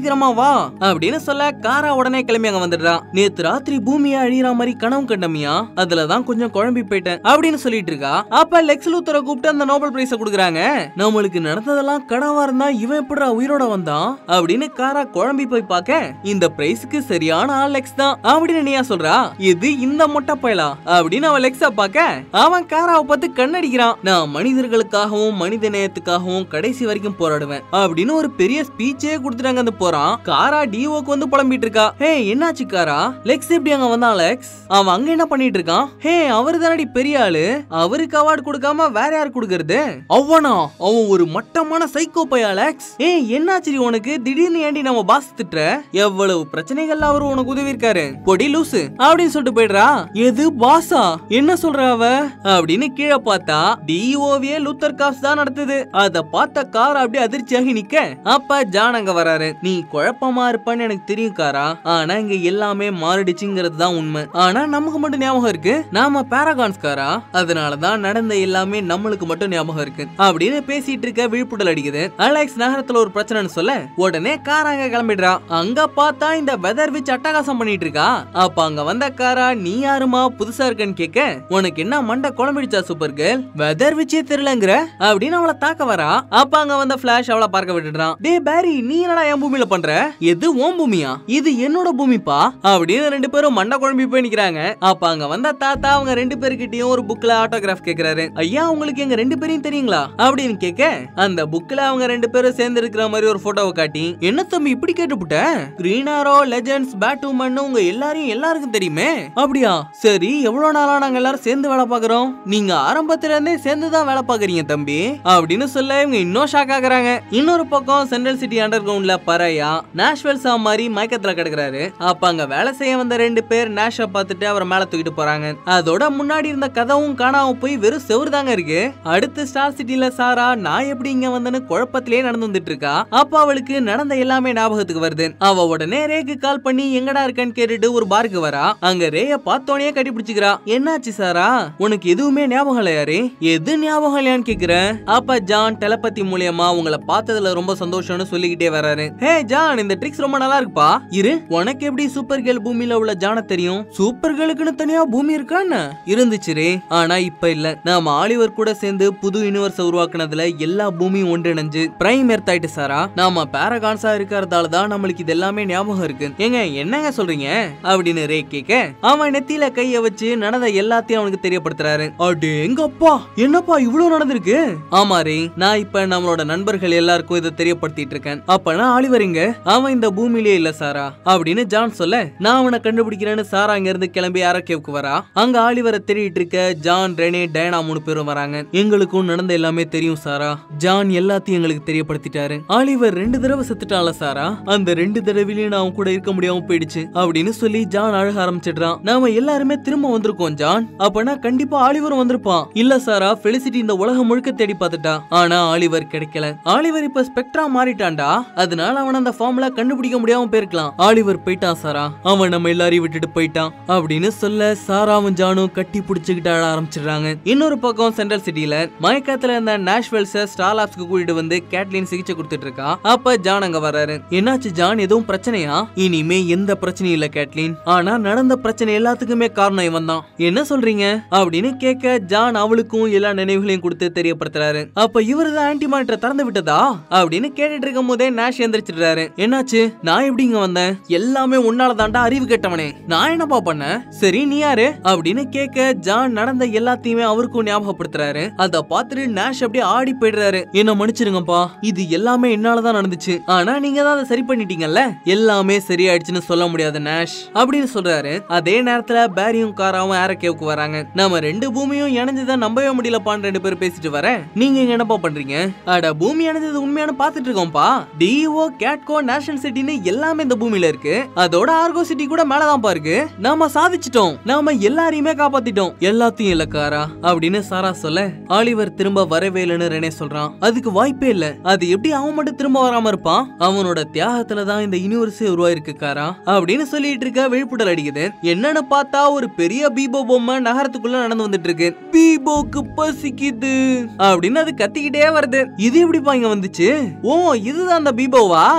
வா அப்படின்னு சொல்ல காரா உடனே கிளம்பி அங்க வந்துடுறா நேத்து ராத்திரி பூமியை அழியிற மாதிரி கனவு கண்டமியா அதுலதான் கொஞ்சம் குழம்பி போயிட்டேன் அப்படின்னு சொல்லிட்டு இருக்கா அப்ப லெக்ஸ் லூத்தரை கூப்பிட்டு அந்த நோபல் பிரைஸ கொடுக்குறாங்க நம்மளுக்கு நடந்ததெல்லாம் கனவா இருந்தா இவன் எப்படிடா உயிரோட வந்தான் அப்படின்னு காரா குழம்பி போய் பார்க்க இந்த பிரைஸ்க்கு சரியான ஆள் லெக்ஸ் தான் அப்படின்னு நீயா சொல்றா இது இந்த மொட்டை பயலா அப்படின்னு அவன் லெக்ஸ பார்க்க அவன் காராவை பார்த்து கண்ணடிக்கிறான் நான் மனிதர்களுக்காகவும் மனித நேயத்துக்காகவும் கடைசி வரைக்கும் போராடுவேன் அப்படின்னு ஒரு பெரிய ஸ்பீச்சே கொடுத்துட்டாங்க அந்த போறான் காரா டிஓக்கு வந்து புலம்பிட்டு இருக்கா ஹே என்னாச்சு காரா லெக்ஸ் எப்படி அங்க வந்தான் லெக்ஸ் அவன் அங்க என்ன பண்ணிட்டு இருக்கான் ஹே அவரு தானடி பெரிய ஆளு அவருக்கு அவார்டு கொடுக்காம வேற யார் கொடுக்கறது அவனா அவன் ஒரு மட்டமான சைக்கோ பையா லெக்ஸ் ஏ என்னாச்சு உனக்கு திடீர்னு ஏண்டி நம்ம பாஸ் திட்டுற எவ்வளவு பிரச்சனைகள்ல அவரு உனக்கு உதவி இருக்காரு பொடி லூசு அப்படின்னு சொல்லிட்டு போயிடுறா எது பாஸா என்ன சொல்ற அவ அப்படின்னு கீழே பார்த்தா டிஓவியே லூத்தர் காப்ஸ் தான் நடத்துது அத பார்த்த கார் அப்படியே அதிர்ச்சியாகி நிக்க அப்ப ஜான் அங்க வராரு நீ குழப்பமா இருப்பான்னு எனக்கு தெரியும் காரா ஆனா இங்க எல்லாமே மாறிடுச்சுங்கிறது தான் உண்மை ஆனா நமக்கு மட்டும் ஞாபகம் இருக்கு நாம பாராகான்ஸ் காரா அதனாலதான் நடந்த எல்லாமே நம்மளுக்கு மட்டும் ஞாபகம் இருக்கு அப்படின்னு பேசிட்டு இருக்க விழுப்புடல் அடிக்குது அலெக்ஸ் நகரத்துல ஒரு பிரச்சனைன்னு சொல்ல உடனே கார் அங்க கிளம்பிடுறா அங்க பார்த்தா இந்த வெதர் விச் அட்டகாசம் பண்ணிட்டு இருக்கா அப்ப அங்க வந்த காரா நீ யாருமா புதுசா இருக்கன்னு கேட்க உனக்கு என்ன மண்டை குழம்பிடுச்சா சூப்பர் கேர்ள் வெதர் விச்சே தெரியலங்கிற அப்படின்னு அவளை தாக்க வரா அப்ப அங்க வந்த பிளாஷ் அவளை பார்க்க விட்டுடுறான் டே பேரி நீ என்னடா என் பூமியில பண்ற எது உன் பூமியா இது என்னோட பூமிப்பா அப்படின்னு ரெண்டு பேரும் மண்டை குழம்பி போய் நிக்கிறாங்க அப்ப அங்க வந்த தாத்தா அவங்க ரெண்டு பேருக்கிட்டயும் ஒரு புக்ல ஆட்டோகிராஃப் கேக்குறாரு ஐயா உங்களுக்கு எங்க ரெண்டு பேரையும் தெரியுங்களா அப்படின்னு கேட்க அந்த புக்ல அவங்க ரெண்டு பேரும் சேர்ந்து இருக்கிற மாதிரி ஒரு போட்டோவை காட்டி என்ன தம்பி இப்படி கேட்டுப்புட்ட கிரீனாரோ லெஜெண்ட்ஸ் பேட்மேன் உங்க எல்லாரையும் எல்லாருக்கும் தெரியுமே அப்படியா சரி எவ்வளவு நாளா நாங்க எல்லாரும் சேர்ந்து வேலை பாக்குறோம் நீங்க ஆரம்பத்துல இருந்தே சேர்ந்து தான் வேலை பாக்குறீங்க தம்பி அப்படின்னு சொல்ல இவங்க இன்னும் ஷாக் ஆகுறாங்க இன்னொரு பக்கம் சென்ட்ரல் சிட்டி அண்டர் கிரவுண்ட்ல பறையா நேஷ்வெல் சா மாதிரி மயக்கத்துல கிடக்குறாரு அப்ப அங்க வேலை செய்ய வந்த ரெண்டு பேர் நேஷ பார்த்துட்டு அவரை மேல தூக்கிட்டு போறாங்க அதோட முன்னாடி இருந்த கதவும் காணாம போய் வெறும் செவுரு தாங்க இருக்கு அடுத்து ஸ்டார் சிட்டில சாரா நான் எப்படி இங்க வந்தேன்னு குழப்பத்திலே நடந்து வந்துட்டு இருக்கா அப்ப அவளுக்கு நடந்த எல்லாமே ஞாபகத்துக்கு வருது அவ உடனே ரேக்கு கால் பண்ணி எங்கடா இருக்கேன்னு கேட்டுட்டு ஒரு பாருக்கு வரா அங்க ரேய பார்த்தோனே கட்டி பிடிச்சுக்கிறா என்னாச்சு சாரா உனக்கு எதுவுமே ஞாபகம் இல்லையாரு எது ஞாபகம் இல்லையான்னு கேக்குறேன் அப்ப ஜான் டெலபதி மூலியமா உங்களை பார்த்ததுல ரொம்ப சந்தோஷம்னு சொல்லிக்கிட்டே வராரு ஹே ஜான் இந்த ட்ரிக்ஸ் ரொம்ப நல்லா இருக்குப்பா இரு உனக்கு எப்படி சூப்பர் கேர்ள் பூமியில உள்ள ஜான தெரியும் சூப்பர் கேர்ளுக்குன்னு தனியா பூமி இருக்கான்னு இருந்துச்சு ரே ஆனா இப்ப இல்ல நாம ஆலிவர் கூட சேர்ந்து புது யூனிவர்ஸ் உருவாக்குனதுல எல்லா பூமியும் ஒன்றிணைஞ்சு பிரைம் எர்த் ஆயிட்டு சாரா நாம பாரகான்ஸா இருக்கிறதால தான் நம்மளுக்கு இது எல்லாமே ஞாபகம் இருக்கு ஏங்க என்னங்க சொல்றீங்க அப்படின்னு ரே கேட்க அவன் நெத்தியில கைய வச்சு நடந்த எல்லாத்தையும் அவனுக்கு தெரியப்படுத்துறாரு அடே எங்கப்பா என்னப்பா இவ்வளவு நடந்திருக்கு ஆமா ரே நான் இப்ப நம்மளோட நண்பர்கள் எல்லாருக்கும் இதை தெரியப்படுத்திட்டு இருக்கேன் அப்பனா ஆலிவரிங்க அவன் இந்த பூமியிலே இல்ல சாரா அப்படின்னு ஜான் சொல்ல நான் அவனை கண்டுபிடிக்கிறேன்னு சாரா அங்க இருந்து கிளம்பி அரக்கேவுக்கு வரா அங்க ஆலிவரை தேடிட்டு இருக்க ஜான் ரெனே டயனா மூணு பேரும் வராங்க எங்களுக்கும் நடந்த எல்லாமே தெரியும் சாரா ஜான் எல்லாத்தையும் எங்களுக்கு தெரியப்படுத்திட்டாரு ஆலிவர் ரெண்டு தடவை செத்துட்டான்ல சாரா அந்த ரெண்டு தடவையிலயும் நான் அவன் கூட இருக்க முடியாம போயிடுச்சு அப்படின்னு சொல்லி ஜான் அழக ஆரம்பிச்சிடுறான் நாம எல்லாருமே திரும்ப வந்திருக்கோம் ஜான் அப்பனா கண்டிப்பா ஆலிவரும் வந்திருப்பான் இல்ல சாரா ஃபெலிசிட்டி இந்த உலகம் முழுக்க தேடி பார்த்துட்டா ஆனா ஆலிவர் கிடைக்கல ஆலிவர் இப்ப ஸ்பெக்ட்ரா மாறிட்டான்டா அதனால அவன் அந்த ஃபார்ம்ல கண்டுபிடிக்க முடியாம போயிருக்கலாம் ஆலிவர் போயிட்டான் சாரா அவன் நம்ம எல்லாரையும் விட்டுட்டு போயிட்டான் அப்படின்னு சொல்ல சாராவும் ஜானும் கட்டி பிடிச்சுக்கிட்டு அழ ஆரம்பிச்சிடுறாங்க இன்னொரு பக்கம் சென்ட்ரல் சிட்டில மயக்கத்துல இருந்த நேஷ்வெல்ஸ ஸ்டார் லாப்ஸ்க்கு கூட்டிட்டு வந்து கேட்லின் சிகிச்சை கொடுத்துட்டு இருக்கா அப்ப ஜான் அங்க வராரு என்னாச்சு ஜான் எதுவும் பிரச்சனையா இனிமே எந்த பிரச்சனையும் இல்ல கேட்லின் ஆனா நடந்த பிரச்சனை எல்லாத்துக்குமே காரணம் இவன் தான் என்ன சொல்றீங்க அப்படின்னு கேட்க ஜான் அவளுக்கும் எல்லா நினைவுகளையும் கொடுத்து தெரியப்படுத்துறாரு அப்ப இவரு தான் ஆன்டி மானிட்டர் திறந்து விட்டதா அப்படின்னு கேட்டுட்டு இருக்கும் போதே நேஷ் எந்திரிச்சிடுறாரு என்னாச்சு நான் எப்படி இங்க வந்தேன் எல்லாமே உன்னால தாண்டா அறிவு கெட்டவனே நான் என்னப்பா பண்ணேன் சரி நீ யாரு அப்படின்னு கேட்க ஜான் நடந்த எல்லாத்தையுமே அவருக்கும் ஞாபகப்படுத்துறாரு அத பார்த்துட்டு நேஷ் அப்படியே ஆடி போயிடுறாரு என்ன மன்னிச்சிருங்கப்பா இது எல்லாமே என்னாலதான் நடந்துச்சு ஆனா நீங்க தான் அதை சரி பண்ணிட்டீங்கல்ல எல்லாமே சரியாயிடுச்சுன்னு சொல்ல முடியாது நேஷ் அப்படின்னு சொல்றாரு அதே நேரத்துல பேரியும் காராவும் ஏரக்கேவுக்கு வராங்க நாம ரெண்டு பூமியும் இணைஞ்சதை நம்பவே முடியலப்பான்னு ரெண்டு பேரும் பேசிட்டு வர நீங்க இங்க என்னப்பா பண்றீங்க அட பூமி இணைஞ்சது உண்மையான பாத்துட்டு இருக்கோம்ப்பா டிஓ கேட்கோ நேஷனல் சிட்டின்னு எல்லாமே இந்த பூமியில இருக்கு அதோட ஆர்கோ சிட்டி கூட மேலதான்ப்பா இருக்கு நாம சாதிச்சிட்டோம் நாம எல்லாரையுமே காப்பாத்திட்டோம் எல்லாத்தையும் இல்ல காரா அப்படின்னு சாரா சொல்ல ஆலிவர் திரும்ப வரவே இல்லைன்னு ரெனே சொல்றான் அதுக்கு வாய்ப்பே இல்ல அது எப்படி அவன் மட்டும் திரும்ப வராம இருப்பான் அவனோட தியாகத்துல தான் இந்த யூனிவர்ஸே உருவாயிருக்கு காரா அப்படின்னு சொல்லிட்டு இருக்க விழுப்புடல் அடிக்குது என்னன்னு பார்த்தா ஒரு பெரிய பீபோ பொம்மை நகரத்துக்குள்ள நடந்து வந்துட்டு இருக்கு பீபோக்கு பசிக்குது அப்படின்னு அது கத்திக்கிட்டே வருது இது எப்படிப்பா இங்க வந்துச்சு ஓ இதுதான் அந்த பீபோவா வேற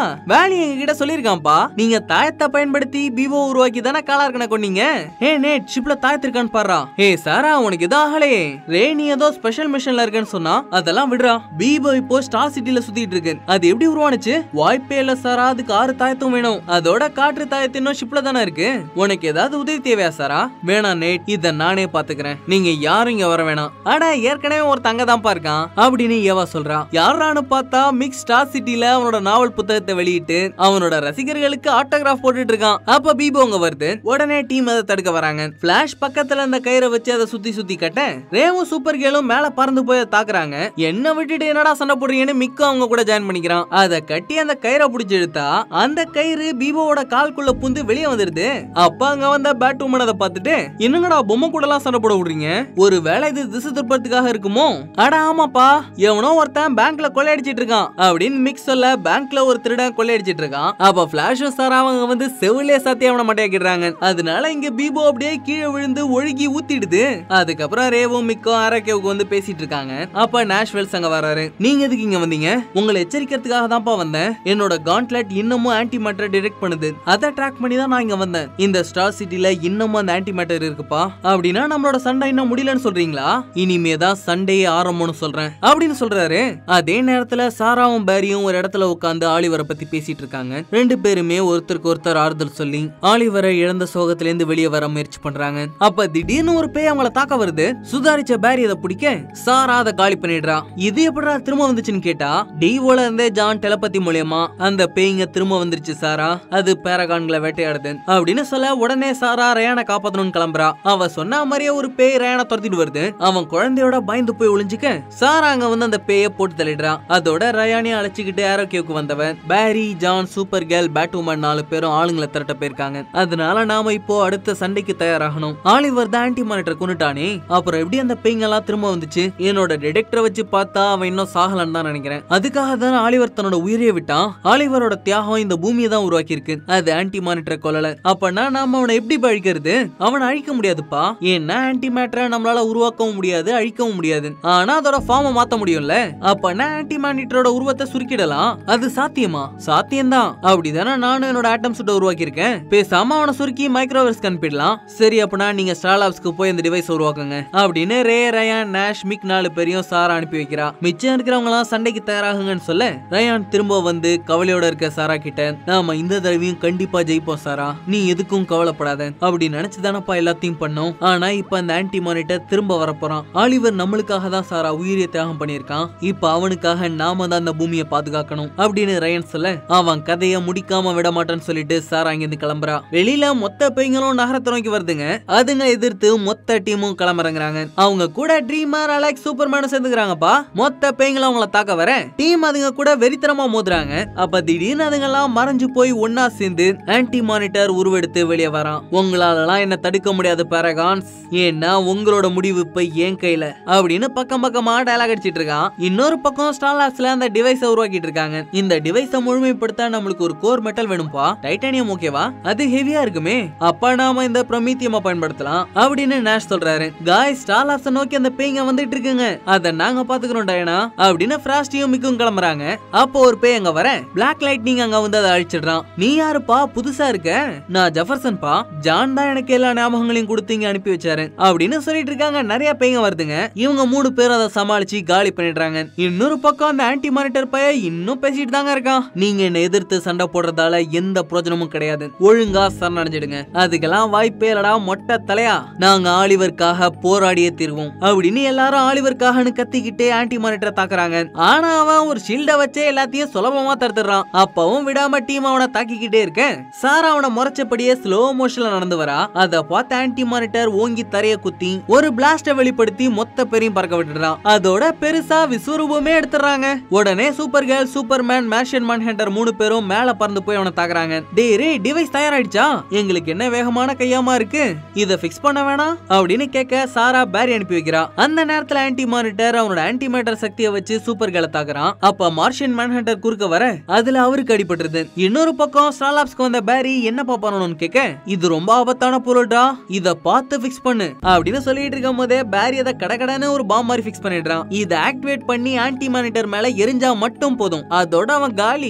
காலி எங்க கிட்ட சொல்லியிருக்கான்ப்பா நீங்க தாயத்தை பயன்படுத்தி பீபோ உருவாக்கி தானே காலா இருக்கன கொன்னீங்க ஏ நேட் ஷிப்ல தாயத்திருக்கான்னு பாடுறா ஏ சாரா உனக்கு இது ஆகலே ரே நீ ஏதோ ஸ்பெஷல் மிஷன்ல இருக்கேன்னு சொன்னா அதெல்லாம் விடுறா பீபோ இப்போ ஸ்டார் சிட்டில சுத்திட்டு இருக்கு அது எப்படி உருவானுச்சு வாய்ப்பே இல்ல சாரா அதுக்கு ஆறு தாயத்தும் வேணும் அதோட காற்று தாயத்து இன்னும் ஷிப்ல தானே இருக்கு உனக்கு ஏதாவது உதவி தேவையா சாரா வேணாம் நேட் இத நானே பாத்துக்கிறேன் நீங்க யாரும் இங்க வர வேணாம் ஆனா ஏற்கனவே ஒரு தங்க தான்ப்பா இருக்கான் அப்படின்னு ஏவா சொல்றா யாரான்னு பார்த்தா மிக்ஸ் ஸ்டார் சிட்டில அவனோட நாவல் புத்தகத்தை வெளியிட்டு அவனோட ரசிகர்களுக்கு ஆட்டோகிராஃப் போட்டுட்டு இருக்கான் அப்ப பீபோ அங்க வருது உடனே டீம் அதை தடுக்க வராங்க பிளாஷ் பக்கத்துல அந்த கயிறை வச்சு அதை சுத்தி சுத்தி கட்ட ரேவும் சூப்பர் கேலும் மேல பறந்து போய் அதை தாக்குறாங்க என்ன விட்டுட்டு என்னடா சண்டை போடுறீங்கன்னு மிக்கு அவங்க கூட ஜாயின் பண்ணிக்கிறான் அதை கட்டி அந்த கயிறை பிடிச்சி இழுத்தா அந்த கயிறு பீபோவோட கால்குள்ள புந்து வெளியே வந்துருது அப்ப அங்க வந்த பேட் உமன் அதை பார்த்துட்டு என்னங்கடா பொம்மை கூட எல்லாம் சண்டை போட விடுறீங்க ஒரு வேலை இது திசை திருப்பறதுக்காக இருக்குமோ அட ஆமாப்பா எவனோ ஒருத்தன் பேங்க்ல கொள்ளையடிச்சிட்டு இருக்கான் அப்படின்னு மிக்ஸ் சொல்ல பேங்க்ல ஒரு திருடன் கொள்ளையடிச்சிட்டு இருக்கான் அப்ப பிளாஷும் சார் அவங்க வந்து செவிலே சாத்தி அவனை மட்டையாக்கிடுறாங்க அதனால இங்க பீபோ அப்படியே கீழே விழுந்து ஒழுகி ஊத்திடுது அதுக்கப்புறம் ரேவும் மிக்கோ அரக்கேவுக்கு வந்து பேசிட்டு இருக்காங்க அப்ப நேஷ்வெல்ஸ் அங்க வராரு நீங்க எதுக்கு இங்க வந்தீங்க உங்களை எச்சரிக்கிறதுக்காக தான்ப்பா வந்தேன் என்னோட காண்ட்லெட் இன்னமும் ஆன்டி மேட்டர் டிடெக்ட் பண்ணுது அதை ட்ராக் பண்ணி தான் நான் இங்க வந்தேன் இந்த ஸ்டார் சிட்டில இன்னமும் அந்த ஆன்டி மேட்டர் இருக்குப்பா அப்படின்னா நம்மளோட சண்டை இன்னும் முடியலன்னு சொல்றீங்களா இனிமே தான் சண்டையே ஆரம்பம்னு சொல்றேன் அப்படின்னு சொல்றாரு அதே நேரத்துல சாராவும் பேரியும் ஒரு இடத்துல உட்காந்து ஆலிவரை பத்தி பேசிட்டு இருக்காங்க ரெண்டு பேருமே ஒருத்தருக்கு ஒருத்தர் ஆறுதல் சொல்லி ஆலிவரை இழந்த சோகத்துல இருந்து வெளியே வர முயற்சி பண்றாங்க அப்ப திடீர்னு ஒரு பேய் அவங்கள தாக்க வருது சுதாரிச்ச பேரி அதை பிடிக்க சாரா அதை காலி பண்ணிடுறா இது எப்படிடா திரும்ப வந்துச்சுன்னு கேட்டா டிவோல இருந்தே ஜான் டெலபதி மூலியமா அந்த பேய்ங்க திரும்ப வந்துருச்சு சாரா அது பேரகான்களை வேட்டையாடுது அப்படின்னு சொல்ல உடனே சாரா ரயானை காப்பாத்தணும்னு கிளம்புறா அவ சொன்ன மாதிரியே ஒரு பேய் ரயானை துரத்திட்டு வருது அவன் குழந்தையோட பயந்து போய் ஒளிஞ்சுக்க சாரா அங்க வந்து அந்த பேயை போட்டு தள்ளிடுறா அதோட ரயானியை அழைச்சிக்கிட்டு ஆரோக்கியவுக்கு வந்தவன் பேரி ஜான் சூப்பர் கேர்ள் பேட்வுமன் நாலு பேரும் ஆளுங்களை திரட்ட போயிருக்காங்க அதனால நாம இப்போ அடுத்த சண்டைக்கு தயாராகணும் ஆலிவர் தான் ஆன்டி மானிட்டர் கொண்டுட்டானே அப்புறம் எப்படி அந்த பேய்ங்கெல்லாம் திரும்ப வந்துச்சு என்னோட டிடெக்டரை வச்சு பார்த்தா அவன் இன்னும் சாகலன்னு தான் நினைக்கிறேன் அதுக்காக தான் ஆலிவர் தன்னோட உயிரையே விட்டான் ஆலிவரோட தியாகம் இந்த பூமியை தான் உருவாக்கி இருக்கு அது ஆன்டி மானிட்டரை கொல்லல அப்பனா நாம அவனை எப்படி பழிக்கிறது அவனை அழிக்க முடியாதுப்பா ஏன்னா ஆன்டி மேட்டரை நம்மளால உருவாக்கவும் முடியாது அழிக்கவும் முடியாது ஆனா அதோட ஃபார்மை மாத்த முடியும்ல அப்பனா ஆன்டி மானிட்டரோட உருவத்தை சுருக்கிடலாம் அது சாத்தியமா சாத்தியம்தான் அப்படிதானே நானும் என்னோட ஆட்டம் சுட்ட உருவாக்கி இருக்கேன் பேசாம அவனை சுருக்கி மைக்ரோவேவ்ஸ் அனுப்பிடலாம் சரி அப்பனா நீங்க ஸ்டாலாப்ஸ்க்கு போய் இந்த டிவைஸ் உருவாக்குங்க அப்படின்னு ரே ரயான் நேஷ் மிக் நாலு பேரையும் சாரா அனுப்பி வைக்கிறா மிச்சம் இருக்கிறவங்க எல்லாம் சண்டைக்கு தயாராகுங்கன்னு சொல்ல ரயான் திரும்ப வந்து கவலையோட இருக்க சாரா கிட்ட நாம இந்த தடவையும் கண்டிப்பா ஜெயிப்போம் சாரா நீ எதுக்கும் கவலைப்படாத அப்படி நினைச்சுதானப்பா எல்லாத்தையும் பண்ணோம் ஆனா இப்ப அந்த ஆன்டி மானிட்டர் திரும்ப வரப்போறான் ஆலிவர் நம்மளுக்காக தான் சாரா உயிரை தியாகம் பண்ணியிருக்கான் இப்ப அவனுக்காக நாம தான் அந்த பூமியை பாதுகாக்கணும் அப்படின்னு ரயன் சொல்ல அவன் கதைய முடிக்காம விட மாட்டேன்னு சொல்லிட்டு சாரா இங்கிருந்து கிளம்புறா வெளியில மொத்த பையங்களும் நகரத்தை நோக்கி வருதுங்க அதுங்க எதிர்த்து மொத்த டீமும் கிளம்புறங்கிறாங்க அவங்க கூட ட்ரீமர் அலெக்ஸ் சூப்பர்மேனும் சேர்ந்துக்கிறாங்கப்பா மொத்த பையங்களும் அவங்கள தாக்க வர டீம் அதுங்க கூட வெறித்தனமா மோதுறாங்க அப்ப திடீர்னு அதுங்கெல்லாம் மறைஞ்சு போய் ஒன்னா சேர்ந்து ஆன்டி மானிட்டர் உருவெடுத்து வெளியே வரான் உங்களாலலாம் என்ன தடுக்க முடியாது பேரகான்ஸ் ஏன்னா உங்களோட முடிவு இப்ப என் கையில அப்படின்னு பக்கம் பக்கமா டயலாக் அடிச்சிட்டு இருக்கான் இன்னொரு பக்கம் ஸ்டார் லேப்ஸ்ல அந்த டிவைஸ உருவாக்கிட்டு இருக்காங்க இந்த டிவைஸ முழுமைப்படுத்த நம்மளுக்கு ஒரு கோர் மெட்டல் வேணும்பா டைட்டானியம் ஓகேவா அது ஹெவியா இருக்குமே அப்ப நாம இந்த ப்ரொமீத்தியமா பயன்படுத்தலாம் அப்படின்னு நேஷ் சொல்றாரு காய் ஸ்டார் லேப்ஸ நோக்கி அந்த பேய்ங்க வந்துட்டு இருக்குங்க அத நாங்க பாத்துக்கிறோம் டயனா அப்படின்னு ஃப்ராஸ்டியும் மிக்கும் கிளம்புறாங்க அப்போ ஒரு பேய் அங்க வர பிளாக் லைட்னிங் அங்க வந்து அதை அழிச்சிடுறான் நீ யாருப்பா புதுசா இருக்க நான் ஜெஃபர்சன் பா ஜான் தான் எனக்கு எல்லா ஞாபகங்களையும் கொடுத்து இங்க அனுப்பி வச்சாரு அப்படின்னு சொல்லிட்டு இருக்காங்க நிறைய பேய்ங்க வருதுங்க இவங்க மூணு பேரும் அதை சமாளிச்சு காலி பண்ணிடுறாங்க இன்னொரு பக்கம் அந்த ஆன்டி மானிட்டர் பைய இன்னும் பேசிட்டு தாங்க இருக்கான் நீங்க என்ன எதிர்த்து சண்டை போடுறதால எந்த பிரயோஜனமும் கிடையாது ஒழுங்கா சரணடைஞ்சிடுங்க அதுக்கெல்லாம் வாய்ப்பே இல்லடா மொட்டை தலையா நாங்க ஆலிவருக்காக போராடியே தீர்வோம் அப்படின்னு எல்லாரும் ஆலிவருக்காகன்னு கத்திக்கிட்டே ஆன்டி மானிட்டரை தாக்குறாங்க ஆனா அவன் ஒரு ஷீல்ட வச்சே எல்லாத்தையும் சுலபமா தடுத்துறான் அப்பவும் விடாம டீம் அவனை தாக்கிக்கிட்டே இருக்க சாரா அவனை முறைச்சபடியே ஸ்லோ மோஷன்ல நடந்து வரா அத பார்த்த ஆன்டி மானிட்டர் ஓங்கி தரைய குத்தி ஒரு பிளாஸ்ட வெளிப்படுத்தி மொத்த பேரையும் பறக்க விட்டுறான் அதோட பெருசா விஸ்வரூபமே எடுத்துறாங்க உடனே Supergirl Superman Martian Manhunter மூணு பேரும் மேல பறந்து போய் அவனை தாக்குறாங்க டேய் ரே டிவைஸ் தயாராயிடுச்சா எங்களுக்கு என்ன வேகமான கையாமா இருக்கு இத ஃபிக்ஸ் பண்ண வேணாம் அப்படின்னு கேட்க சாரா பேரி அனுப்பி வைக்கிறா அந்த நேரத்துல ஆன்டி மானிட்டர் அவனோட ஆன்டி மேட்டர் சக்தியை வச்சு சூப்பர் கேர்ளை தாக்குறான் அப்ப மார்ஷியன் மேன் ஹண்டர் குறுக்க வர அதுல அவருக்கு அடிபட்டுருது இன்னொரு பக்கம் ஸ்டாலாப்ஸ்க்கு வந்த பேரி என்னப்பா பண்ணணும்னு கேட்க இது ரொம்ப ஆபத்தான பொருள்டா இத பார்த்து ஃபிக்ஸ் பண்ணு அப்படின்னு சொல்லிட்டு இருக்கும் போதே பேரி அதை கடகடன்னு ஒரு பாம் மாதிரி ஃபிக்ஸ் பண்ணிடுறான் இத ஆக்டிவேட் பண்ணி ஆன்டி மானிட்டர் மேல எரிஞ்சா மட்டும் போதும் அதோட அவன் காலி இந்த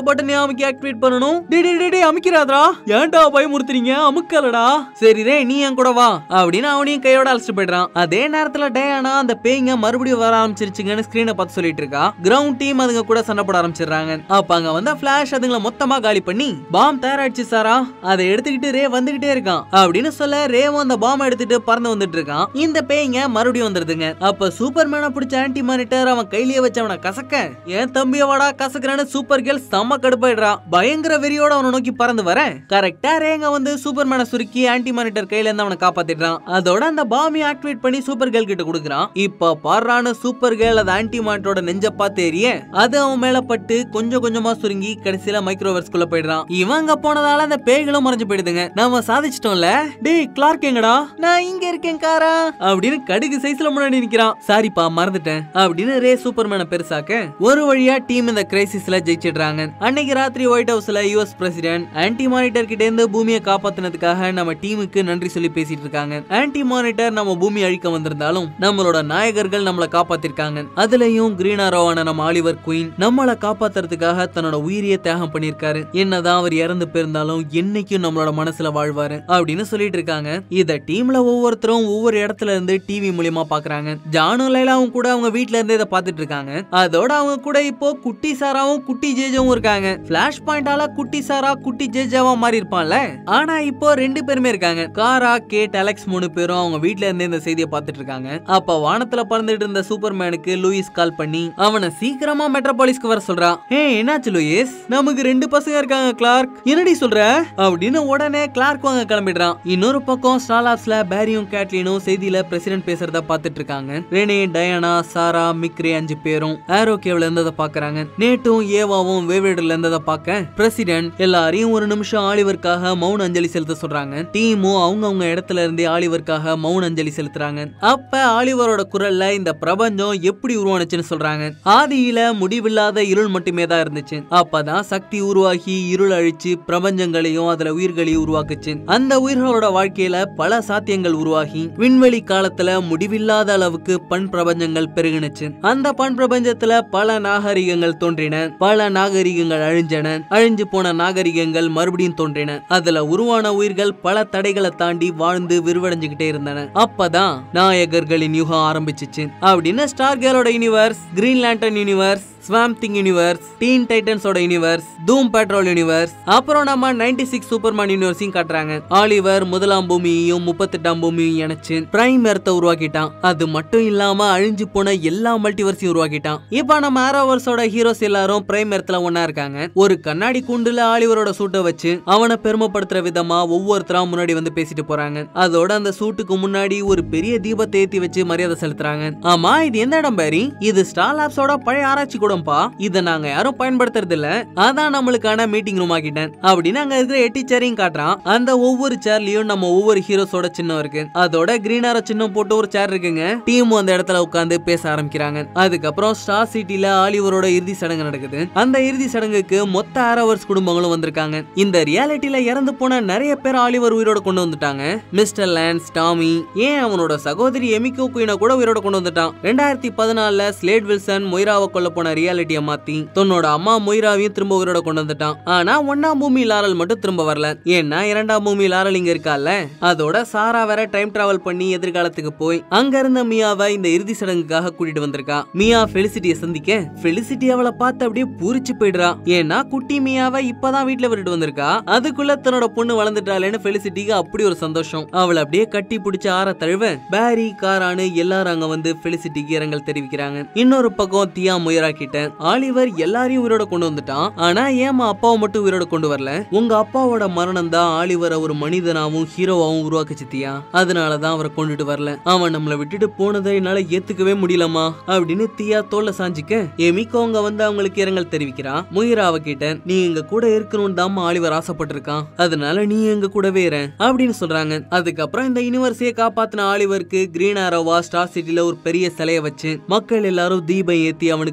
பட்டனையும் அமைக்க ஆக்டிவேட் பண்ணணும் டே டே டே, டே அமைக்கிறாதா ஏன்டா பயமுறுத்துறீங்க அமுக்கலடா சரி ரே நீ என் கூட வா அப்படின்னு அவனையும் கையோட அழைச்சிட்டு போயிடுறான் அதே நேரத்துல டயானா அந்த பேய்ங்க மறுபடியும் வர ஆரம்பிச்சிருச்சுங்கன்னு ஸ்கிரீனை பார்த்து சொல்லிட்டு இருக்கா கிரவுண்ட் டீம் அதுங்க கூட சண்டை போட ஆரம்பிச்சிடுறாங்க அப்ப அங்க வந்த பிளாஷ் அதுங்கள மொத்தமா காலி பண்ணி பாம் தயாராச்சு சாரா அதை எடுத்துக்கிட்டு ரே வந்துகிட்டே இருக்கான் அப்படின்னு சொல்ல ரேவும் அந்த பாம் எடுத்துட்டு பறந்து வந்துட்டு இருக்கான் இந்த பேய்ங்க மறுபடியும் வந்துருதுங்க அப்ப சூப்பர்மேனை பிடிச்ச ஆன்டி மானிட்டர் அவன் கையிலேயே வச்சு அவனை கசக்க என் தம்பிய வாடா கசக்குறான்னு சூப்பர் கேர்ள் செம்ம கடுப்பாயிடுறா பயங்கர வெறியோட அவனை நோக்கி பறந்து வர கரெக்டா ரேங்க வந்து சூப்பர்மேனை சுருக்கி ஆன்டி மானிட்டர் கையில இருந்து அவனை காப்பாத்திடுறான் அதோட அந்த பாமி ஆக்டிவேட் பண்ணி சூப்பர் கேர்ள் கிட்ட கொடுக்குறான் இப்ப பாடுறான்னு சூப்பர் கேர்ள் அது ஆன்டி மானிட்டரோட நெஞ்ச பார்த்து எரிய அது அவன் மேல பட்டு கொஞ்சம் கொஞ்சமா சுருங்கி கடைசியில மைக்ரோவேவ்ஸ்குள்ள போயிடுறான் இவங்க போனதால அந்த பேய்களும் மறைஞ்சு போயிடுதுங்க நம்ம சாதிச்சிட்டோம்ல டேய் கிளார்க் எங்கடா நான் இங்க இருக்கேன் காரா அப்படின்னு கடுகு சைஸ்ல முன்னாடி நிக்கிறான் சாரிப்பா மறந்துட்டேன் அப்படின்னு ரே சூப்பர்மேனை பெருசாக்க ஒரு வழியா டீம் இந்த கிரைசிஸ்ல ஜெயிச்சிடுறாங்க அன்னைக்கு ராத்திரி ஒயிட் ஹவுஸ்ல யுஎஸ் பிரசிடென்ட் ஆன்டி மானிட்டர் கிட்ட இருந்து பூமியை காப்பாத்தினதுக்காக நம்ம டீமுக்கு நன்றி சொல்லி பேசிட்டு இருக்காங்க ஆன்டி மானிட்டர் நம்ம பூமி அழிக்க வந்திருந்தாலும் நம்மளோட நாயகர்கள் நம்மள காப்பாத்திருக்காங்க அதுலயும் கிரீன் ஆரோவான நம்ம ஆலிவர் குயின் நம்மள காப்பாத்துறதுக்காக தன்னோட உயிரியை தியாகம் பண்ணிருக்காரு என்னதான் அவர் இறந்து போயிருந்தாலும் என்னைக்கும் நம்மளோட மனசுல வாழ்வாரு அப்படின்னு சொல்லிட்டு இருக்காங்க இத டீம்ல ஒவ்வொருத்தரும் ஒவ்வொரு இடத்துல இருந்து டிவி மூலியமா பாக்குறாங்க ஜானு லைலாவும் கூட அவங்க வீட்ல இருந்து இதை பாத்துட்டு இருக்காங்க அதோட அவங்க கூட இப்போ குட்டி சாராவும் குட்டி ஜேஜாவும் இருக்காங்க பிளாஷ் பாயிண்டால குட்டி சாரா குட்டி ஜேஜாவா மாறி இருப்பான்ல ஆனா இப்போ ரெண்டு பேருமே இருக்காங்க காரா கேட் அலெக்ஸ் மூணு பேரும் அவங்க வீட்ல இருந்து இந்த செய்தியை பார்த்துட்டு இருக்காங்க அப்ப வானத்துல பறந்துட்டு இருந்த சூப்பர்மேனுக்கு லூயிஸ் கால் பண்ணி அவனை சீக்கிரமா மெட்ரோபாலிஸ்க்கு வர சொல்றா ஏ என்னாச்சு லூயிஸ் நமக்கு ரெண்டு பசங்க இருக்காங்க கிளார்க் என்னடி சொல்ற அப்படின்னு உடனே கிளார்க் வாங்க கிளம்பிடுறான் இன்னொரு பக்கம் ஸ்டாலாப்ஸ்ல பேரியும் கேட்லினும் செய்தியில பிரசிடென்ட் பேசுறத பார்த்துட்டு இருக்காங்க ரெனே டயானா சாரா மிக்ரே அஞ்சு பேரும் ஆரோக்கியாவில இருந்ததை பாக்குறாங்க நேட்டும் ஏவாவும் வேவேடுல இருந்ததை பார்க்க பிரசிடென்ட் எல்லாரையும் ஒரு நிமிஷம் ஆலிவருக்காக மௌன அஞ்சலி செலுத்த சொல்றாங்க டீமும் அவங்க அவங்க இடத்துல இருந்தே ஆலிவருக்காக மௌன அஞ்சலி செலுத்துறாங்க அப்ப ஆலிவரோட குரல்ல இந்த பிரபஞ்சம் எப்படி உருவானுச்சுன்னு சொல்றாங்க ஆதியில முடிவில்லாத இருள் மட்டுமே தான் இருந்துச்சு அப்பதான் சக்தி உருவாகி இருள் அழிச்சு பிரபஞ்சங்களையும் அதுல உயிர்களையும் உருவாக்குச்சு அந்த உயிர்களோட வாழ்க்கையில பல சாத்தியங்கள் உருவாகி விண்வெளி காலத்துல முடிவில்லாத அளவுக்கு பண் பிரபஞ்சங்கள் பெருகினுச்சு அந்த பண் பிரபஞ்சத்துல பல நாகரிகங்கள் தோன்றின பல நாகரிகங்கள் அழிஞ்சன அழிஞ்சு போன நாகரிகங்கள் மறுபடியும் தோன்றின அதுல உருவான உயிர்கள் பல தடைகளை தாண்டி வாழ்ந்து விரிவடைஞ்சுகிட்டே இருந்தன அப்பதான் நாயகர்களின் யுகம் ஆரம்பிச்சுச்சு அப்படின்னு ஸ்டார் கேலோட universe Green Lantern universe Swamp Thing universe Teen டைட்டன்ஸோட யூனிவர்ஸ் தூம் பெட்ரோல் யூனிவர்ஸ் அப்புறம் நம்ம நைன்டி சிக்ஸ் சூப்பர்மேன் யூனிவர்ஸையும் காட்டுறாங்க ஆலிவர் முதலாம் பூமியையும் முப்பத்தெட்டாம் பூமியையும் இணைச்சு பிரைம் எர்த்தை உருவாக்கிட்டான் அது மட்டும் இல்லாம அழிஞ்சு போன எல்லா மல்டிவர்ஸையும் உருவாக்கிட்டான் இப்போ நம்ம ஆரோவர்ஸோட ஹீரோஸ் எல்லாரும் பிரைம் எர்த்ல ஒன்னா இருக்காங்க ஒரு கண்ணாடி கூண்டுல ஆலிவரோட சூட்டை வச்சு அவனை பெருமைப்படுத்துற விதமா ஒவ்வொருத்தரா முன்னாடி வந்து பேசிட்டு போறாங்க அதோட அந்த சூட்டுக்கு முன்னாடி ஒரு பெரிய தீபத்தை ஏத்தி வச்சு மரியாதை செலுத்துறாங்க ஆமா இது எந்த இடம் பாரி இது ஸ்டார் லேப்ஸோட பழைய ஆராய்ச்சி கூடம்பா இத நாங்க யாரும் பயன்படுத்துறது இல்ல அதான் நம்மளுக்கான மீட்டிங் ரூம் ஆக்கிட்டேன் அப்படின்னு அங்க இருக்கிற எட்டி சேரையும் காட்டுறான் அந்த ஒவ்வொரு சேர்லயும் நம்ம ஒவ்வொரு ஹீரோஸோட சின்னம் இருக்கு அதோட கிரீன் ஆரோ சின்னம் போட்டு ஒரு சேர் இருக்குங்க டீம் அந்த இடத்துல உட்காந்து பேச ஆரம்பிக்கிறாங்க அதுக்கப்புறம் ஸ்டார் சிட்டில ஆலிவரோட இறுதி சடங்கு நடக்குது அந்த இறுதி சடங்குக்கு மொத்த ஆரவர்ஸ் குடும்பங்களும் வந்திருக்காங்க இந்த ரியாலிட்டில இறந்து போன நிறைய பேர் ஆலிவர் உயிரோட கொண்டு வந்துட்டாங்க மிஸ்டர் லான்ஸ் டாமி ஏன் அவனோட சகோதரி எமிகோ குயினை கூட உயிரோட கொண்டு வந்துட்டான் ரெண்டாயிரத்தி பதினாலுல ஸ்லேட் வில்சன் மொய்ராவை கொல்ல போன ரியாலிட்டியை மாத்தி தன்னோட அம்மா மொய்ராவையும் திரும்ப உயிரோட கொண்டு வந்துட்டான் ஆனா ஒன்னாம் பூமி லாரல் மட்டும் திரும்ப வரல ஏன்னா இரண்டாம் பூமி லாரல் இங்க இருக்கால அதோட சாரா வேற டைம் டிராவல் பண்ணி எதிர்காலத்துக்கு போய் அங்க இருந்த மியாவை இந்த இறுதி சடங்குக்காக கூட்டிட்டு வந்திருக்கா மியா ஃபெலிசிட்டியை சந்திக்க ஃபெலிசிட்டி அவளை பார்த்து அப்படியே பூரிச்சு போயிடுறா ஏன்னா குட்டி மியாவை இப்பதான் வீட்டுல விட்டுட்டு வந்திருக்கா அதுக்குள்ள தன்னோட பொண்ணு வளர்ந்துட்டாளேன்னு ஃபெலிசிட்டிக்கு அப்படி ஒரு சந்தோஷம் அவளை அப்படியே கட்டி பிடிச்சு ஆற தழுவ பேரி காரானு எல்லாரும் அங்க வந்து ஃபெலிசிட்டிக்கு இரங்கல் தெரிவிக்கிறாங்க இன்னொரு பக்கம் தியா முயரா கிட்ட ஆலிவர் எல்லாரையும் உயிரோட கொண்டு வந்துட்டான் ஆனா ஏமா அப்பாவை மட்டும் உயிரோட கொண்டு வரல உங்க அப்பாவோட மரணம் தான் ஆலிவரை ஒரு மனிதனாவும் ஹீரோவாவும் உருவாக்குச்சு தியா அதனாலதான் அவரை கொண்டுட்டு வரல அவன் நம்மளை விட்டுட்டு போனதை என்னால ஏத்துக்கவே முடியலமா அப்படின்னு தியா தோல்ல சாஞ்சிக்க எமிக்கோ அங்க வந்து அவங்களுக்கு இரங்கல் தெரிவிக்கிறா முயிரா அவகிட்ட நீ எங்க கூட இருக்கணும்னு தான் ஆலிவர் ஆசைப்பட்டிருக்கான் அதனால நீ எங்க கூடவே இரு அப்படின்னு சொல்றாங்க அதுக்கப்புறம் இந்த யூனிவர்ஸையே காப்பாத்தின ஆலிவருக்கு கிரீன் ஆரோவா ஸ்டார் சிட்டில ஒரு பெரிய சிலைய வச்சு மக்கள் எல்லாரும் தீபம் ஏத்தி அவனுக்கு மரியாதை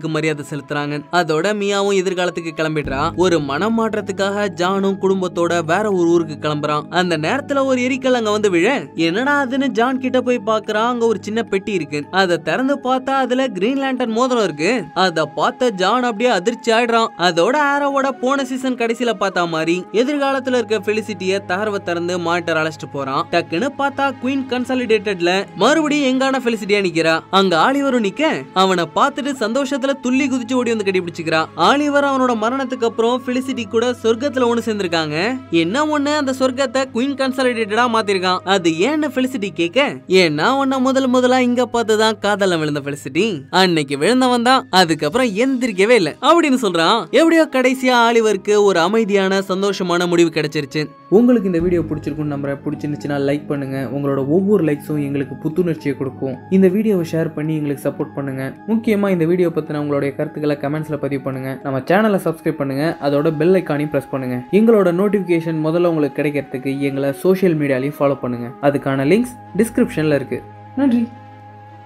செலுத்துறாங்க அதோட மியாவும் எதிர்காலத்துக்கு கிளம்பிடுறா ஒரு மனம் மாற்றத்துக்காக ஜானும் குடும்பத்தோட வேற ஒரு ஊருக்கு கிளம்புறான் அந்த நேரத்துல ஒரு எரிக்கல் அங்க வந்து விழ என்னடா அதுன்னு ஜான் கிட்ட போய் பாக்குறான் அங்க ஒரு சின்ன பெட்டி இருக்கு அதை திறந்து பார்த்தா அதுல கிரீன் லேண்டன் மோதிரம் இருக்கு அத பார்த்த ஜான் அப்படியே அதிர்ச்சி ஆயிடுறான் அதோட ஆரோவோட போன சீசன் கடைசியில பார்த்தா மாதிரி எதிர்காலத்துல இருக்க பெலிசிட்டிய தகர்வை திறந்து மானிட்டர் அழைச்சிட்டு போறான் டக்குன்னு பார்த்தா குயின் கன்சாலிடேட்டட்ல மறுபடியும் எங்கான பெலிசிட்டியா நிக்கிறா அங்க ஆலிவரும் நிக்க அவனை பார்த்துட்டு சந்தோஷத்துல துள்ளி குதிச்சு ஓடி வந்து கட்டிப்பிடிச்சுக்கிறான் ஆலிவர் அவனோட மரணத்துக்கு அப்புறம் பெலிசிட்டி கூட சொர்க்கத்துல ஒண்ணு சேர்ந்திருக்காங்க என்ன ஒண்ணு அந்த சொர்க்கத்தை குயின் கன்சாலிடேட்டடா மாத்திருக்கான் அது ஏன்னு பெலிசிட்டி கேட்க ஏன்னா உன்னை முதல் முதலா இங்க பார்த்துதான் காதல விழுந்த பெலிசிட்டி அன்னைக்கு விழுந்தவன் தான் அதுக்கப்புறம் எந்திரிக்கவே இல்லை அப்படின்னு சொல்றான் எப்படியோ கடைசியா ஆலிவருக்கு ஒரு அமைதியான சந்தோஷமான முடிவு கிடைச்சிருச்சு உங்களுக்கு இந்த வீடியோ பிடிச்சிருக்குன்னு நம்புறேன் பிடிச்சிருந்துச்சுன்னா லைக் பண்ணுங்க உங்களோட ஒவ்வொரு லைக்ஸும் எங்களுக்கு புத்துணர்ச்சியை கொடுக்கும் இந்த வீடியோவை ஷேர் பண்ணி எங்களுக்கு சப்போர்ட் பண்ணுங்க முக்கியமா இந்த வீடியோ பத்தின உங்களுடைய கருத்துக்களை கமெண்ட்ஸ்ல பதிவு பண்ணுங்க நம்ம சேனலை சப்ஸ்கிரைப் பண்ணுங்க அதோட பெல் ஐக்கானையும் பிரஸ் பண்ணுங்க எங்களோட நோட்டிபிகேஷன் முதல்ல உங்களுக்கு கிடைக்கிறதுக்கு எங்களை சோஷியல் மீடியாலையும் ஃபாலோ பண்ணுங்க அதுக்கான லிங்க்ஸ் டிஸ்கிரிப்ஷன்ல இருக்கு நன்றி